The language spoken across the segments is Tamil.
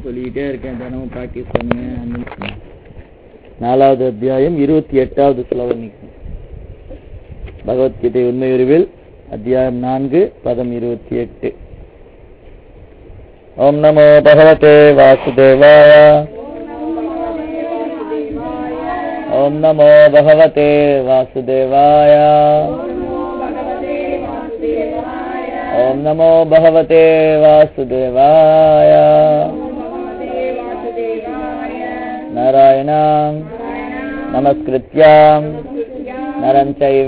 சொல்லிக்கிட்டே இருக்கேன் தினமும் ப்ராக்டிஸ் பண்ணுங்க அஞ்சு நிமிஷம். நாலாவது அத்தியாயம் இருபத்தி எட்டாவது ஸ்லோகம் இன்னைக்கு. பகவத்கீதை உண்மையுருவில் அத்தியாயம் நான்கு பதம் இருபத்தி எட்டு ஓம் நமோ பகவதே வாசுதேவாய ஓம் நமோ பகவதே வாசுதேவாய ஓம் நமோ பகவதே வாசுதேவாய நாராயணாம் நமஸ்கிருத்யாம் நரம் சைவ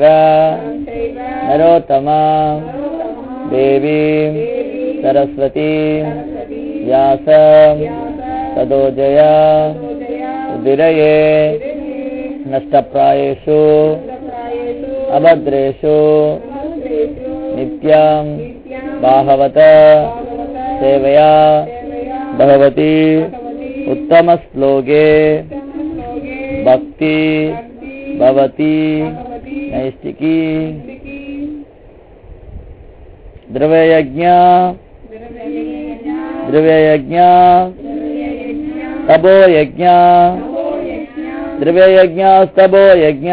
நரோத்தமாம் தேவீம் சரஸ்வதீம் व्यासं तदोजया उदिरये नष्टप्रायेषु अभद्रेषु नित्यं बाहवत सेवया भगवती उत्तमश्लोके भक्ति भवति नैष्टिकी द्रव्ययज्ञा द्रव्ययज्ञ तपो यज्ञ द्रव्ययज्ञस्तपो यज्ञ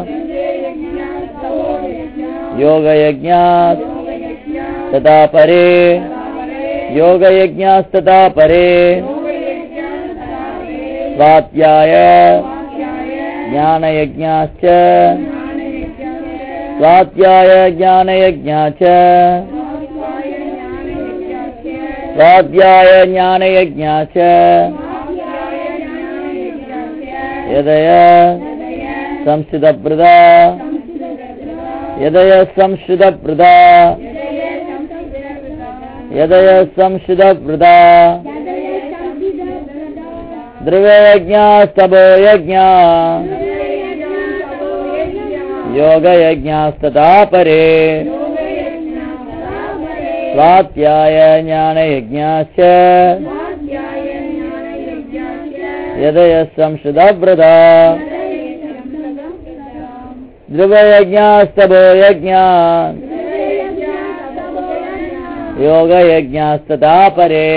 योगयज्ञ तथा परे योगयज्ञस्तथा परे स्वाध्याय ज्ञानयज्ञाश्च स्वाध्याय ज्ञानयज्ञा च स्वाध्याय ज्ञानयज्ञा च यदय संस्कृतप्रदा यदय संस्कृतप्रदा यदय संस्कृतप्रदा द्रव्ययज्ञास्तभो यज्ञा योगयज्ञास्तथा परे स्वाध्याय ज्ञानयज्ञाश्च यदय संशुधव्रता ध्रुवयज्ञास्तभो यज्ञा योगयज्ञास्तथा परे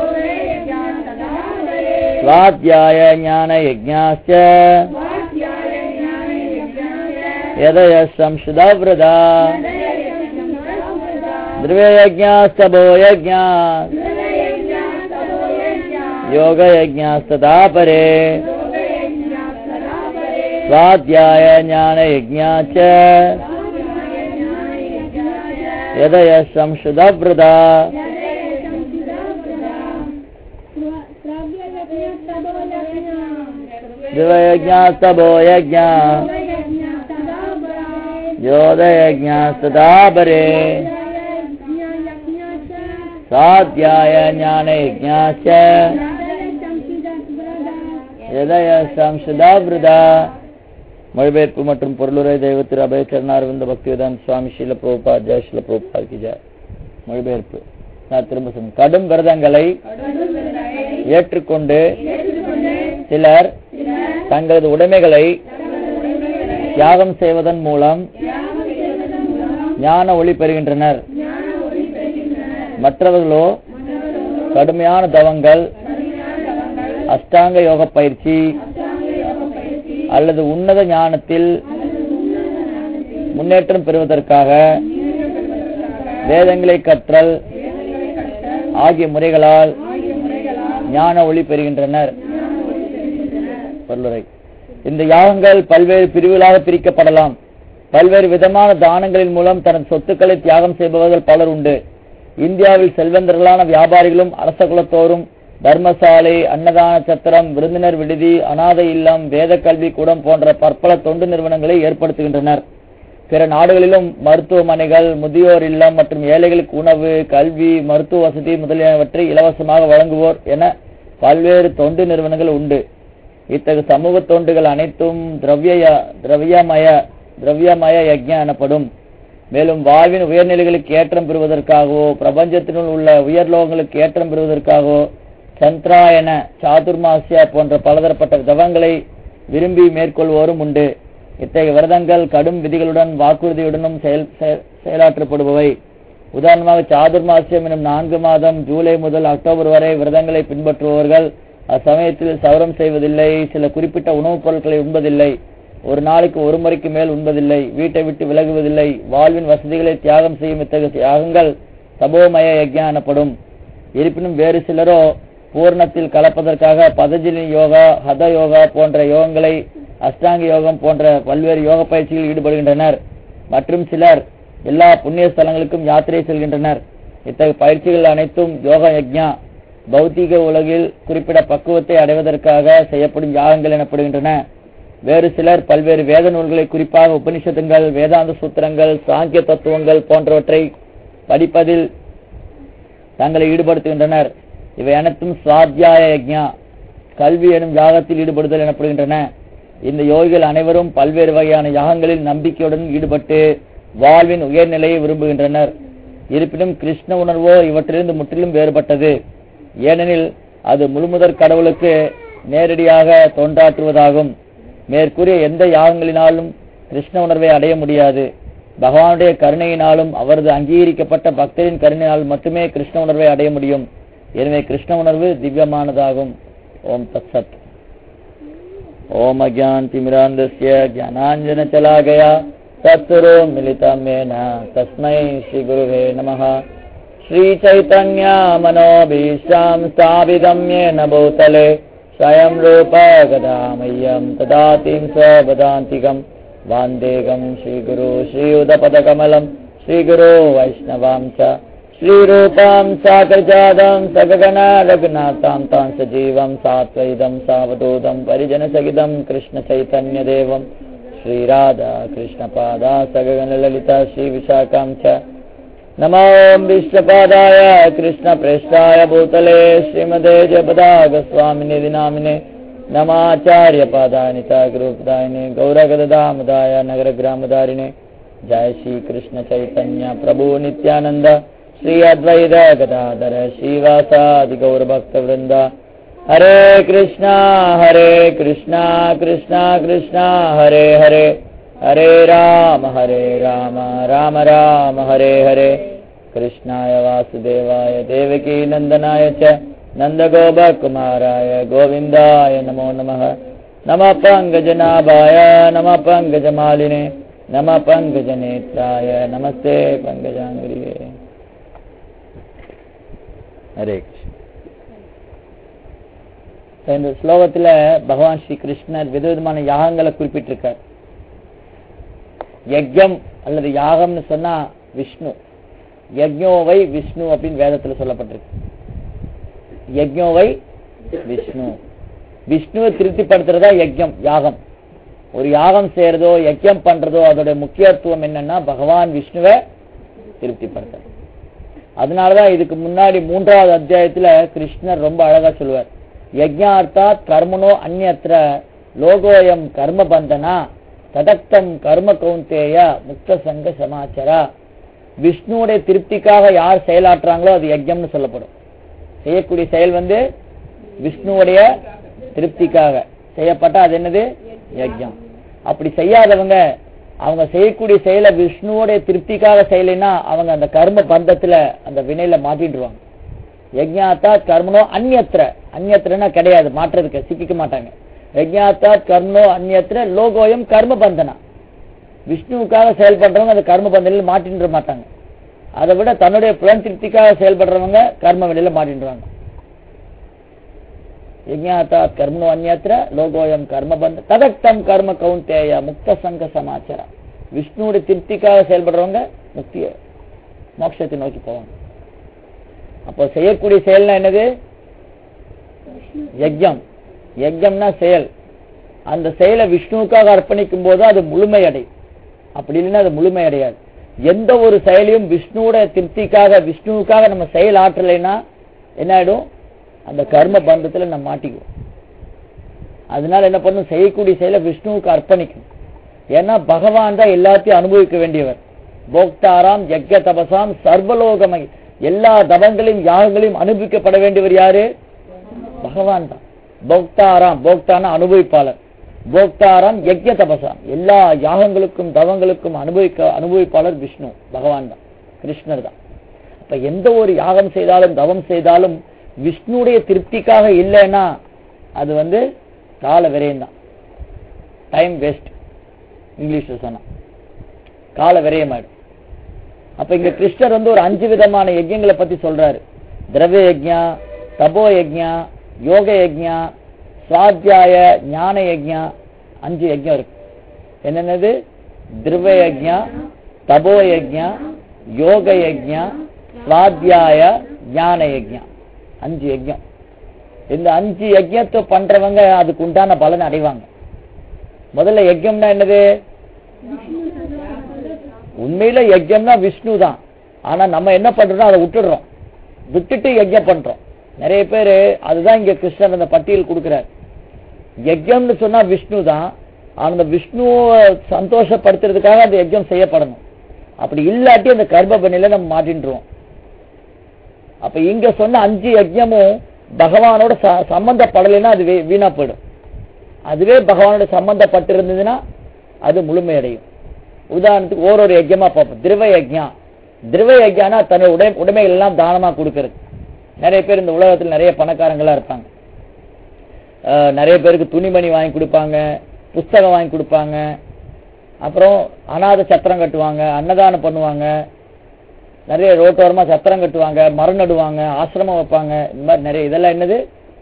स्वाध्याय ज्ञानयज्ञाश्च यदय संशुधव्रता द्रव्ययज्ञास्तभो यज्ञा योगयज्ञास्तथा परे स्वाध्याय ज्ञानयज्ञा च यदय संशुधव्रता द्रव्ययज्ञास्तभो यज्ञा योगयज्ञास्तथा परे சாத்தியாய ஞான யஜ்ஞாச்ச எதய சம்சுதாபிருதா மொழிபெயர்ப்பு மற்றும் பொருளுரை தெய்வ திரு அபய சரணாரவிந்த பக்திவேதாந்த் சுவாமி ஷீல பிரபுபா ஜெய ஷீல பிரபுபா கிஜா மொழிபெயர்ப்பு நான் திரும்ப சொன்னேன் கடும் விரதங்களை ஏற்றுக்கொண்டு சிலர் தங்களது உடைமைகளை தியாகம் செய்வதன் மூலம் ஞான ஒளி பெறுகின்றனர் மற்றவர்களோ கடுமையான தவங்கள் அஷ்டாங்க யோக பயிற்சி அல்லது உன்னத ஞானத்தில் முன்னேற்றம் பெறுவதற்காக வேதங்களை கற்றல் ஆகிய முறைகளால் ஞான ஒளி பெறுகின்றனர் இந்த யாகங்கள் பல்வேறு பிரிவுகளாக பிரிக்கப்படலாம் பல்வேறு விதமான தானங்களின் மூலம் தனது சொத்துக்களை தியாகம் செய்பவர்கள் பலர் உண்டு இந்தியாவில் செல்வந்தர்களான வியாபாரிகளும் அரச குலத்தோரும் தர்மசாலை அன்னதான சத்திரம் விருந்தினர் விடுதி அனாதை இல்லம் வேத கல்வி கூடம் போன்ற பற்பல தொண்டு நிறுவனங்களை ஏற்படுத்துகின்றனர் பிற நாடுகளிலும் மருத்துவமனைகள் முதியோர் இல்லம் மற்றும் ஏழைகளுக்கு உணவு கல்வி மருத்துவ வசதி முதலியவற்றை இலவசமாக வழங்குவோர் என பல்வேறு தொண்டு நிறுவனங்கள் உண்டு இத்தகைய சமூக தொண்டுகள் அனைத்தும் திரவிய திரவியமய திரவியமய யஜ்யம் எனப்படும் மேலும் வாழ்வின் உயர்நிலைகளுக்கு ஏற்றம் பெறுவதற்காகவோ பிரபஞ்சத்தினுள் உள்ள உயர்லோகங்களுக்கு ஏற்றம் பெறுவதற்காகவோ சந்திராயன சாதுர்மாசியா போன்ற பலதரப்பட்ட தவங்களை விரும்பி மேற்கொள்வோரும் உண்டு இத்தகைய விரதங்கள் கடும் விதிகளுடன் வாக்குறுதியுடனும் செயல் செயலாற்றப்படுபவை உதாரணமாக சாதுர்மாசியம் எனும் நான்கு மாதம் ஜூலை முதல் அக்டோபர் வரை விரதங்களை பின்பற்றுபவர்கள் அச்சமயத்தில் சவரம் செய்வதில்லை சில குறிப்பிட்ட உணவுப் பொருட்களை உண்பதில்லை ஒரு நாளைக்கு ஒரு முறைக்கு மேல் உண்பதில்லை வீட்டை விட்டு விலகுவதில்லை வாழ்வின் வசதிகளை தியாகம் செய்யும் இத்தகைய தியாகங்கள் தபோமய யஜ்ஞா எனப்படும் இருப்பினும் வேறு சிலரோ பூர்ணத்தில் கலப்பதற்காக பதஞ்சலி யோகா ஹத யோகா போன்ற யோகங்களை அஷ்டாங்க யோகம் போன்ற பல்வேறு யோக பயிற்சிகளில் ஈடுபடுகின்றனர் மற்றும் சிலர் எல்லா புண்ணிய ஸ்தலங்களுக்கும் யாத்திரை செல்கின்றனர் இத்தகைய பயிற்சிகள் அனைத்தும் யோக யஜ்ஞா பௌத்திக உலகில் குறிப்பிட பக்குவத்தை அடைவதற்காக செய்யப்படும் யாகங்கள் எனப்படுகின்றன வேறு சிலர் பல்வேறு வேத நூல்களை குறிப்பாக உபனிஷத்துங்கள் வேதாந்த சூத்திரங்கள் சாங்கிய தத்துவங்கள் போன்றவற்றை படிப்பதில் தங்களை ஈடுபடுத்துகின்றனர் இவை அனைத்தும் சுவாத்தியாய யஜ்ஞா கல்வி எனும் யாகத்தில் ஈடுபடுதல் எனப்படுகின்றன இந்த யோகிகள் அனைவரும் பல்வேறு வகையான யாகங்களில் நம்பிக்கையுடன் ஈடுபட்டு வாழ்வின் உயர்நிலையை விரும்புகின்றனர் இருப்பினும் கிருஷ்ண உணர்வோ இவற்றிலிருந்து முற்றிலும் வேறுபட்டது ஏனெனில் அது முழுமுதற் கடவுளுக்கு நேரடியாக தொண்டாற்றுவதாகும் மேற்கூறிய எந்த யாகங்களினாலும் கிருஷ்ண உணர்வை அடைய முடியாது பகவானுடைய கருணையினாலும் அவரது அங்கீகரிக்கப்பட்ட பக்தரின் கருணையினால் மட்டுமே கிருஷ்ண உணர்வை அடைய முடியும் எனவே கிருஷ்ண உணர்வு திவ்யமானதாகும் ஓம் தத் சத் ஓம் அஜான் திமிராந்தஸ்ய ஜானாஞ்சன சலாகயா தத்துரோ மிலிதமேன தஸ்மை ஸ்ரீ குருவே நமः श्रीचैतन्य मनोभीष्टां स्थापितं येन भूतले स्वयं रूप गदामह्यं ददातिं स्वपदान्तिकं वान्देकं श्रीगुरु श्रीयुधपदकमलं श्रीगुरो वैष्णवां च श्रीरूपां साकजातं सगगण रघुनाथां तां सजीवं सात्वैदं सावधूतं परिजनसहितं कृष्णचैतन्यदेवं श्रीराधा कृष्णपादा सगगणललिता श्रीविशाखां च नमो विष्णुपादाय कृष्णप्रेष्ठाय भूतले श्रीमदे जपदागस्वामिनिधि नामिने नमाचार्यपादाय नितागुरुपदायिने गौरगदामदाय नगरग्रामदारिणे जय श्री कृष्ण चैतन्य प्रभु नित्यानंद श्री अद्वैत गदाधर श्रीवासादि गौरभक्तवृंद हरे कृष्णा हरे कृष्णा कृष्णा कृष्णा हरे हरे हरे राम हरे राम राम राम हरे हरे कृष्णाय वासुदेवाय देवकी नन्दनाय च नन्दगोपकुमाराय गोविन्दाय नमो नमः नमः पङ्कजनाभाय नमः पङ्कजमालिने नमः पङ्कजनेत्राय नमस्ते पङ्कजाङ्ग्रिये हरे कृष्ण இந்த ஸ்லோகத்துல பகவான் ஸ்ரீ கிருஷ்ணர் விதவிதமான யாகங்களை குறிப்பிட்டிருக்கார் யஜ்யம் அல்லது யாகம்னு சொன்னா விஷ்ணு யஜ்யோவை விஷ்ணு அப்படின்னு வேதத்துல சொல்லப்பட்டிருக்கு யஜ்யோவை விஷ்ணு விஷ்ணுவை திருப்திப்படுத்துறதா யஜ்யம் யாகம் ஒரு யாகம் செய்யறதோ யஜ்யம் பண்றதோ அதோட முக்கியத்துவம் என்னன்னா பகவான் விஷ்ணுவை திருப்திப்படுத்துறது அதனாலதான் இதுக்கு முன்னாடி மூன்றாவது அத்தியாயத்துல கிருஷ்ணர் ரொம்ப அழகா சொல்லுவார் யஜ்யார்த்தாத் கர்மனோ அந்நத்திர லோகோயம் கர்ம பந்தனா தடக்தம் கர்ம கௌந்தேய முக்த சங்க சமாச்சாரா விஷ்ணுவுடைய திருப்திக்காக யார் செயலாற்றுறாங்களோ அது யஜ்யம்னு சொல்லப்படும் செய்யக்கூடிய செயல் வந்து விஷ்ணுவுடைய திருப்திக்காக செய்யப்பட்ட அது என்னது யஜ்யம் அப்படி செய்யாதவங்க அவங்க செய்யக்கூடிய செயலை விஷ்ணுவோடைய திருப்திக்காக செய்யலைன்னா அவங்க அந்த கர்ம பந்தத்துல அந்த வினையில மாட்டிடுவாங்க யஜ்ஞாத்தாத் கர்மனோ அந்நத்திர அந்நத்திரனா கிடையாது மாற்றுறதுக்கு சிக்கிக்க மாட்டாங்க யஜ்ஞாத்தாத் கர்மனோ அந்நத்திர லோகோயம் கர்ம பந்தனா விஷ்ணுவுக்காக செயல்படுறவங்க அந்த கர்ம பந்தனில் மாட்டின்ற மாட்டாங்க அதை விட தன்னுடைய புலன் திருப்திக்காக செயல்படுறவங்க கர்ம வினையில மாட்டின்றாங்க யஜ்ஞாத்தாத் கர்மனோ அந்நத்திர லோகோயம் கர்ம பந்த ததக்தம் கர்ம கவுந்தேய முக்த சங்க சமாச்சார விஷ்ணுவுடைய திருப்திக்காக செயல்படுறவங்க முக்திய மோட்சத்தை நோக்கி போவாங்க அப்போ செய்யக்கூடிய செயல்னா என்னது யஜ்யம் யஜ்யம்னா செயல் அந்த செயலை விஷ்ணுவுக்காக அர்ப்பணிக்கும் போது அது முழுமை அடையும் அப்படி இல்லைன்னா அது முழுமை அடையாது எந்த ஒரு செயலையும் விஷ்ணுவோட திருப்திக்காக விஷ்ணுவுக்காக நம்ம செயல் ஆற்றலைன்னா என்ன ஆயிடும் அந்த கர்ம பந்தத்துல நம்ம மாட்டிக்குவோம் அதனால என்ன பண்ணும் செய்யக்கூடிய செயலை விஷ்ணுவுக்கு அர்ப்பணிக்கும் ஏன்னா பகவான் தான் எல்லாத்தையும் அனுபவிக்க வேண்டியவர் போக்தாராம் யஜ்ய தபசாம் சர்வலோகமை எல்லா தபங்களையும் யாகங்களையும் அனுபவிக்கப்பட வேண்டியவர் யாரு பகவான் தான் போக்தாராம் போக்தான அனுபவிப்பாளர் போக்தாராம் யஜ்ய தபசாம் எல்லா யாகங்களுக்கும் தவங்களுக்கும் அனுபவிக்க அனுபவிப்பாளர் விஷ்ணு பகவான் தான் கிருஷ்ணர் தான் அப்ப எந்த ஒரு யாகம் செய்தாலும் தவம் செய்தாலும் விஷ்ணுடைய திருப்திக்காக இல்லைன்னா அது வந்து கால விரயம் தான் டைம் வேஸ்ட் இங்கிலீஷ்ல சொன்னா கால விரயமாயிடும் அப்ப இங்க கிருஷ்ணர் வந்து ஒரு அஞ்சு விதமான யஜ்யங்களை பத்தி சொல்றாரு திரவிய யஜ்யா தபோ யஜ்யா யோக யஜ்யா சுவாத்தியாய ஞான யஜ்யா அஞ்சு யஜ்யம் இருக்கு என்னென்னது திரவ யஜ்யா தபோ யஜ்யா யோக யஜ்யா சுவாத்தியாய ஞான யஜ்யா அஞ்சு யஜ்யம் இந்த அஞ்சு யஜ்யத்தை பண்றவங்க அதுக்கு உண்டான பலன் அடைவாங்க முதல்ல யஜ்யம்னா என்னது உண்மையில யஜ்யம்னா விஷ்ணு தான் ஆனா நம்ம என்ன பண்றோம் அதை விட்டுடுறோம் விட்டுட்டு யஜ்யம் பண்றோம் நிறைய பேரு அதுதான் இங்க கிருஷ்ணர் அந்த பட்டியல் கொடுக்கிறார் யஜ்யம்னு சொன்னா விஷ்ணு தான் ஆனா அந்த விஷ்ணுவை சந்தோஷப்படுத்துறதுக்காக அந்த யஜ்யம் செய்யப்படணும் அப்படி இல்லாட்டி அந்த கர்ப்பபணியில நம்ம மாட்டின்றோம் அப்ப இங்க சொன்ன அஞ்சு யஜ்யமும் பகவானோட ச- சம்பந்தப்படலைன்னா அது வீ- வீணா போயிடும் அதுவே பகவானோட சம்பந்தப்பட்டு இருந்ததுன்னா அது முழுமையடையும் உதாரணத்துக்கு ஓரொரு யஜ்யமா பார்ப்போம் திரவ யஜ்யா திரவ யஜ்யானா தன்னுடைய உடை உடைமைகள் எல்லாம் தானமா கொடுக்கறது நிறைய பேர் இந்த உலகத்துல நிறைய பணக்காரங்களா இருப்பாங்க அஹ், நிறைய பேருக்கு துணிமணி வாங்கி கொடுப்பாங்க புஸ்தகம் வாங்கி கொடுப்பாங்க அப்புறம் அநாத சத்திரம் கட்டுவாங்க அன்னதானம் பண்ணுவாங்க நிறைய ரோட்டோரமா சத்திரம் கட்டுவாங்க மரம் நடுவாங்க ஆசிரமம் வைப்பாங்க இந்த மாதிரி நிறைய இதெல்லாம் என்னது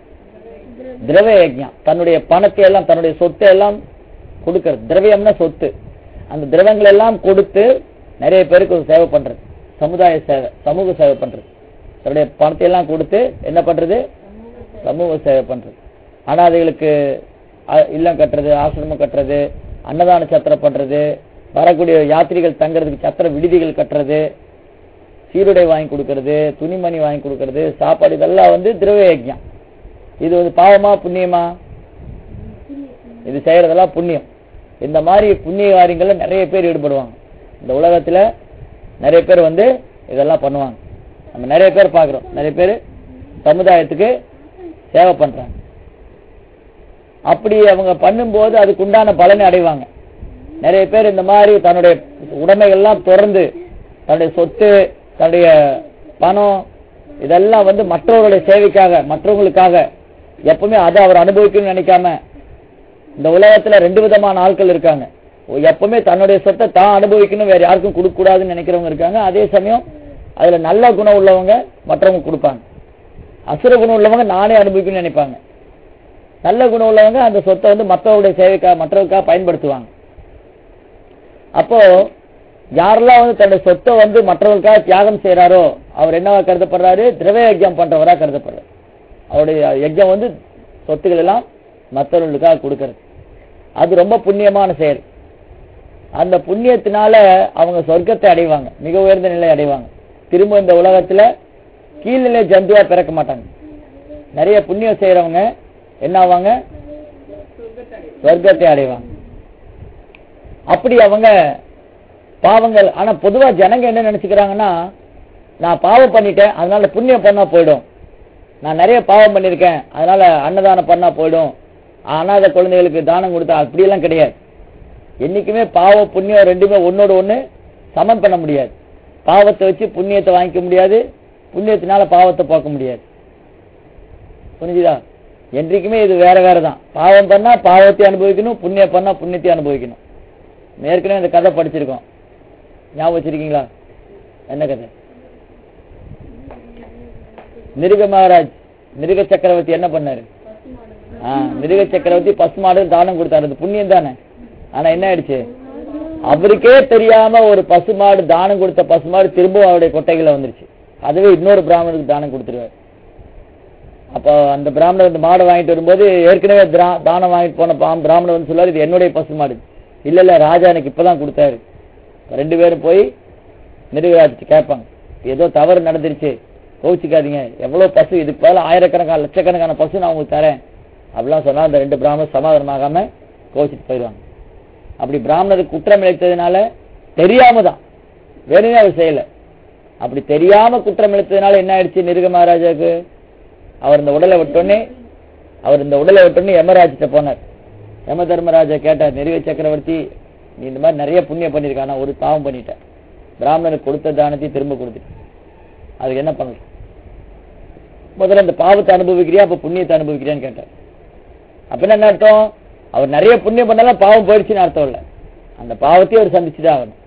திரவ யஜ்ஞம் தன்னுடைய பணத்தை எல்லாம் தன்னுடைய சொத்தை எல்லாம் கொடுக்கறது திரவியம்னா சொத்து அந்த திரவங்கள் எல்லாம் கொடுத்து நிறைய பேருக்கு ஒரு சேவை பண்றது சமுதாய சேவை சமூக சேவை பண்றது தன்னுடைய பணத்தை எல்லாம் கொடுத்து என்ன பண்றது சமூக சேவை பண்றது அனாதைகளுக்கு அ- இல்லம் கட்டுறது ஆசிரமம் கட்டுறது அன்னதான சத்திரம் பண்றது வரக்கூடிய யாத்திரிகள் தங்குறதுக்கு சத்திர விடுதிகள் கட்டுறது சீருடை வாங்கி கொடுக்கறது துணிமணி வாங்கி கொடுக்கறது சாப்பாடு இதெல்லாம் வந்து திரவ யஜ்ஞம் இது வந்து பாவமா புண்ணியமா இது செய்யறதெல்லாம் புண்ணியம் இந்த மாதிரி புண்ணிய காரியங்கள்ல நிறைய பேர் ஈடுபடுவாங்க இந்த உலகத்துல நிறைய பேர் வந்து இதெல்லாம் பண்ணுவாங்க நம்ம நிறைய பேர் பாக்குறோம் நிறைய பேர் சமுதாயத்துக்கு சேவை பண்றாங்க அப்படி அவங்க பண்ணும்போது அதுக்கு உண்டான பலனை அடைவாங்க நிறைய பேர் இந்த மாதிரி தன்னுடைய உடைமைகள் எல்லாம் திறந்து தன்னுடைய சொத்து தன்னுடைய பணம் இதெல்லாம் வந்து மற்றவர்களுடைய சேவைக்காக மற்றவங்களுக்காக எப்பவுமே அதை அவர் அனுபவிக்கணும்னு நினைக்காம இந்த உலகத்துல ரெண்டு விதமான ஆட்கள் இருக்காங்க எப்பவுமே தன்னுடைய சொத்தை தான் அனுபவிக்கணும் வேற யாருக்கும் கொடுக்க கூடாதுன்னு நினைக்கிறவங்க இருக்காங்க அதே சமயம் அதுல நல்ல குணம் உள்ளவங்க மற்றவங்க கொடுப்பாங்க அசுர குணம் உள்ளவங்க நானே அனுபவிக்கணும்னு நினைப்பாங்க நல்ல குணம் உள்ளவங்க அந்த சொத்தை வந்து மற்றவருடைய சேவைக்காக மற்றவருக்காக பயன்படுத்துவாங்க அப்போ யாரெல்லாம் வந்து தன்னுடைய சொத்தை வந்து மற்றவர்களுக்காக தியாகம் செய்யறாரோ அவர் என்னவா கருதப்படுறாரு திரவ யஜ்யம் பண்றவரா கருதப்படுறாரு அவருடைய யஜ்யம் வந்து சொத்துக்கள் எல்லாம் மற்றவர்களுக்காக கொடுக்கறது அது ரொம்ப புண்ணியமான செயல் அந்த புண்ணியத்தினால அவங்க சொர்க்கத்தை அடைவாங்க மிக உயர்ந்த நிலை அடைவாங்க திரும்ப இந்த உலகத்துல கீழ்நிலை ஜந்துவா பிறக்க மாட்டாங்க நிறைய புண்ணியம் செய்யறவங்க என்ன ஆவாங்க சொர்க்கத்தை அடைவாங்க அப்படி அவங்க பாவங்கள் ஆனா பொதுவா ஜனங்க என்ன நினைச்சுக்கிறாங்கன்னா நான் பாவம் பண்ணிட்டேன் அதனால புண்ணியம் பண்ணா போயிடும் நான் நிறைய பாவம் பண்ணிருக்கேன் அதனால அன்னதானம் பண்ணா போயிடும் அனாதை குழந்தைகளுக்கு தானம் கொடுத்தா அப்படியெல்லாம் கிடையாது என்னைக்குமே பாவம் புண்ணியம் ரெண்டுமே ஒன்னோட ஒண்ணு சமன் பண்ண முடியாது பாவத்தை வச்சு புண்ணியத்தை வாங்கிக்க முடியாது புண்ணியத்தினால பாவத்தை பார்க்க முடியாது புரிஞ்சுதா என்றைக்குமே இது வேற வேற தான் பாவம் பண்ணா பாவத்தை அனுபவிக்கணும் புண்ணியம் பண்ணா புண்ணியத்தை அனுபவிக்கணும் ஏற்கனவே இந்த கதை படிச்சிருக்கோம் ஞாபகம் வச்சிருக்கீங்களா என்ன கதை மிருக மகாராஜ் மிருக சக்கரவர்த்தி என்ன பண்ணாரு ஆ, மிருக சக்கரவர்த்தி பசுமாடு தானம் கொடுத்தாரு அது புண்ணியம் தானே ஆனா என்ன ஆயிடுச்சு அவருக்கே தெரியாம ஒரு பசுமாடு தானம் கொடுத்த பசுமாடு திரும்பவும் அவருடைய கொட்டைகளை வந்துருச்சு அதுவே இன்னொரு பிராமணருக்கு தானம் கொடுத்துருவாரு அப்போ அந்த பிராமணர் அந்த மாடை வாங்கிட்டு வரும்போது ஏற்கனவே திரா- தானம் வாங்கிட்டு போன பாம் பிராமணர் வந்து சொல்லுவாரு இது என்னுடைய பசுமாடு இல்ல இல்ல ராஜா எனக்கு இப்பதான் கொடுத்தாரு ரெண்டு பேரும் போய் மிருகராஜ் கேட்பாங்க ஏதோ தவறு நடந்துருச்சு கோவிச்சுக்காதீங்க எவ்வளவு பசு இதுக்கு பதிலா ஆயிரக்கணக்கான லட்சக்கணக்கான பசு நான் உங்களுக்கு தரேன் அப்படிலாம் சொன்னா அந்த ரெண்டு பிராமணர் சமாதானமாகாம கோவிச்சுட்டு போயிடுவாங்க அப்படி பிராமணருக்கு குற்றம் இழைத்ததுனால தெரியாம தான் வேணுமே அவர் செய்யல அப்படி தெரியாம குற்றம் இழைத்ததுனால என்ன ஆயிடுச்சு நிருக மகாராஜாவுக்கு அவர் இந்த உடலை விட்டோன்னே அவர் இந்த உடலை விட்டோன்னே யமராஜ்கிட்ட போனார் யம தர்மராஜா கேட்டார் நெருக சக்கரவர்த்தி நீ இந்த மாதிரி நிறைய புண்ணியம் பண்ணிருக்க ஆனா ஒரு பாவம் பண்ணிட்ட பிராமணனுக்கு கொடுத்த தானத்தை திரும்ப கொடுத்துட்ட அதுக்கு என்ன பண்ணலாம் முதல்ல இந்த பாவத்தை அனுபவிக்கிறியா அப்ப புண்ணியத்தை அனுபவிக்கிறியான்னு கேட்டார் அப்ப என்ன அர்த்தம் அவர் நிறைய புண்ணியம் பண்ணாலும் பாவம் போயிடுச்சுன்னு அர்த்தம் இல்ல அந்த பாவத்தையும் அவர் சந்திச்சுதான் ஆகணும்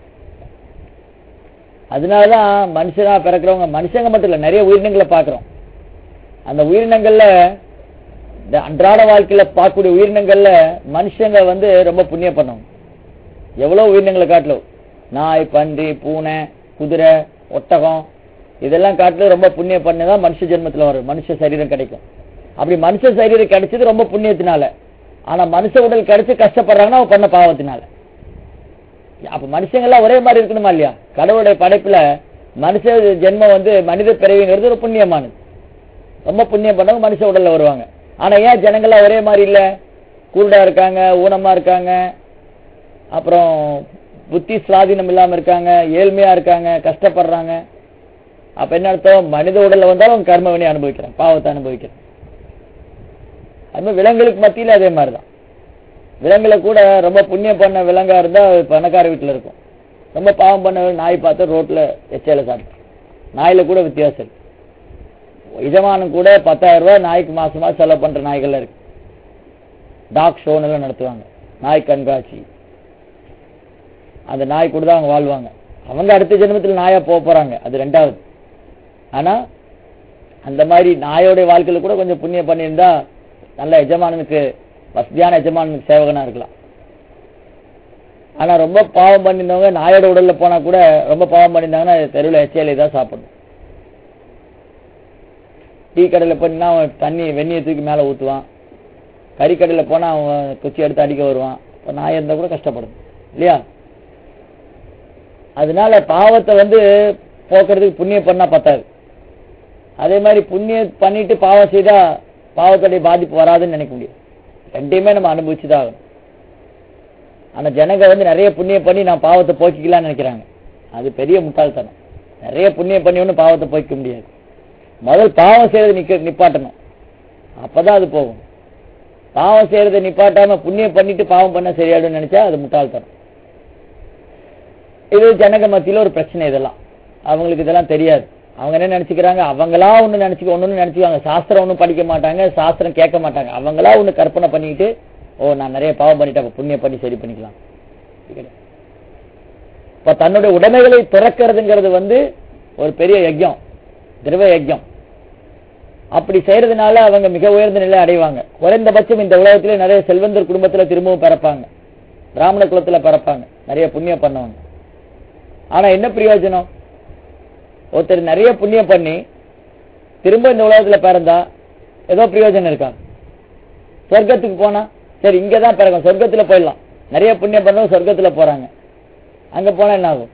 அதனாலதான் மனுஷனா பிறக்கிறவங்க மனுஷங்க மட்டும் இல்ல நிறைய உயிரினங்களை பாக்குறோம் அந்த உயிரினங்கள்ல இந்த அன்றாட வாழ்க்கையில பார்க்கக்கூடிய உயிரினங்கள்ல மனுஷங்க வந்து ரொம்ப புண்ணியம் பண்ணுவாங்க எவ்வளவு உயிரினங்களை காட்டிலும் நாய் பன்றி பூனை குதிரை ஒட்டகம் இதெல்லாம் காட்டிலும் ரொம்ப புண்ணியம் பண்ணதான் மனுஷ ஜென்மத்துல வரும் மனுஷ சரீரம் கிடைக்கும் அப்படி மனுஷ சரீரம் கிடைச்சது ரொம்ப புண்ணியத்தினால ஆனா மனுஷ உடல் கிடைச்சு கஷ்டப்படுறாங்கன்னா அவன் பண்ண பாவத்தினால அப்ப மனுஷங்க எல்லாம் ஒரே மாதிரி இருக்கணுமா இல்லையா கடவுளுடைய படைப்புல மனுஷ ஜென்மம் வந்து மனித பிறவிங்கிறது ஒரு புண்ணியமானது ரொம்ப புண்ணியம் பண்ணவங்க மனுஷ உடல்ல வருவாங்க ஆனா ஏன் ஜனங்கள்லாம் ஒரே மாதிரி இல்ல குருடா இருக்காங்க ஊனமா இருக்காங்க அப்புறம் புத்தி சுவாதீனம் இல்லாம இருக்காங்க ஏழ்மையா இருக்காங்க கஷ்டப்படுறாங்க அப்ப என்ன அர்த்தம் மனித உடல்ல வந்தாலும் அவங்க கர்ம வினை அனுபவிக்கிறான் பாவத்தை அனுபவிக்கிறான் அது மாதிரி விலங்குகளுக்கு மத்தியில அதே மாதிரிதான் விலங்குல கூட ரொம்ப புண்ணியம் பண்ண விலங்கா இருந்தா அது பணக்கார வீட்டுல இருக்கும் ரொம்ப பாவம் பண்ண நாய் பார்த்து ரோட்ல எச்சையில சாப்பிட்டு நாயில கூட வித்தியாசம் இருக்கு எஜமானம் கூட பத்தாயிரம் ரூபாய் நாய்க்கு மாசமா செலவு பண்ற நாய்கள் இருக்கு டாக் ஷோன் எல்லாம் நடத்துவாங்க நாய் கண்காட்சி அந்த நாய் கூட தான் அவங்க வாழ்வாங்க அவங்க அடுத்த ஜென்மத்தில் நாயா போக போறாங்க அது ரெண்டாவது ஆனா அந்த மாதிரி நாயோட வாழ்க்கையில கூட கொஞ்சம் புண்ணியம் பண்ணியிருந்தா நல்ல எஜமானனுக்கு வசதியான எஜமானனுக்கு சேவகனா இருக்கலாம் ஆனா ரொம்ப பாவம் பண்ணியிருந்தவங்க நாயோட உடல்ல போனா கூட ரொம்ப பாவம் பண்ணியிருந்தாங்கன்னா தெருவில் எச்சையிலே தான் சாப்பிடணும் டீ கடையில் போனா அவன் தண்ணி வெந்நியை தூக்கி மேலே ஊற்றுவான் கறிக்கடையில் போனா அவன் குச்சி எடுத்து அடிக்க வருவான் இப்போ நாய் இருந்தா கூட கஷ்டப்படும் இல்லையா அதனால பாவத்தை வந்து போக்குறதுக்கு புண்ணியம் பண்ணா பத்தாது அதே மாதிரி புண்ணியம் பண்ணிட்டு பாவம் செய்தா பாவத்துடைய பாதிப்பு வராதுன்னு நினைக்க முடியும் ரெண்டையுமே நம்ம அனுபவிச்சுதான் ஆகணும் ஆனா ஜனங்க வந்து நிறைய புண்ணியம் பண்ணி நான் பாவத்தை போக்கிக்கலாம்னு நினைக்கிறாங்க அது பெரிய முட்டாள்தனம் நிறைய புண்ணியம் பண்ணி ஒன்றும் பாவத்தை போய்க்க முடியாது முதல் பாவம் செய்யறது நிக்க நிப்பாட்டணும் அப்பதான் அது போகும் பாவம் செய்யறதை நிப்பாட்டாம புண்ணியம் பண்ணிட்டு பாவம் பண்ண சரியாடுன்னு நினைச்சா அது முட்டாள்தனம் இது ஜனங்க மத்தியில ஒரு பிரச்சனை இதெல்லாம் அவங்களுக்கு இதெல்லாம் தெரியாது அவங்க என்ன நினைச்சுக்கிறாங்க அவங்களா ஒண்ணு நினைச்சுக்க ஒண்ணு நினைச்சுக்காங்க சாஸ்திரம் ஒண்ணும் படிக்க மாட்டாங்க சாஸ்திரம் கேட்க மாட்டாங்க அவங்களா ஒண்ணு கற்பனை பண்ணிட்டு ஓ நான் நிறைய பாவம் பண்ணிட்டேன் அப்ப புண்ணியம் பண்ணி சரி பண்ணிக்கலாம் இப்ப தன்னுடைய உடைமைகளை துறக்கிறதுங்கிறது வந்து ஒரு பெரிய யஜ்யம் திரவ யஜ்யம் அப்படி செய்யறதுனால அவங்க மிக உயர்ந்த நிலை அடைவாங்க குறைந்தபட்சம் இந்த உலகத்திலே நிறைய செல்வந்தர் குடும்பத்துல திரும்பவும் பிறப்பாங்க பிராமண குலத்துல பிறப்பாங்க நிறைய புண்ணியம் பண்ணவங்க ஆனா என்ன பிரயோஜனம் ஒருத்தர் நிறைய புண்ணியம் பண்ணி திரும்ப இந்த உலகத்துல பிறந்தா ஏதோ பிரயோஜனம் இருக்கா சொர்க்கத்துக்கு போனா சரி இங்கதான் பிறக்கும் சொர்க்கத்துல போயிடலாம் நிறைய புண்ணியம் பண்ணவங்க சொர்க்கத்துல போறாங்க அங்க போனா என்ன ஆகும்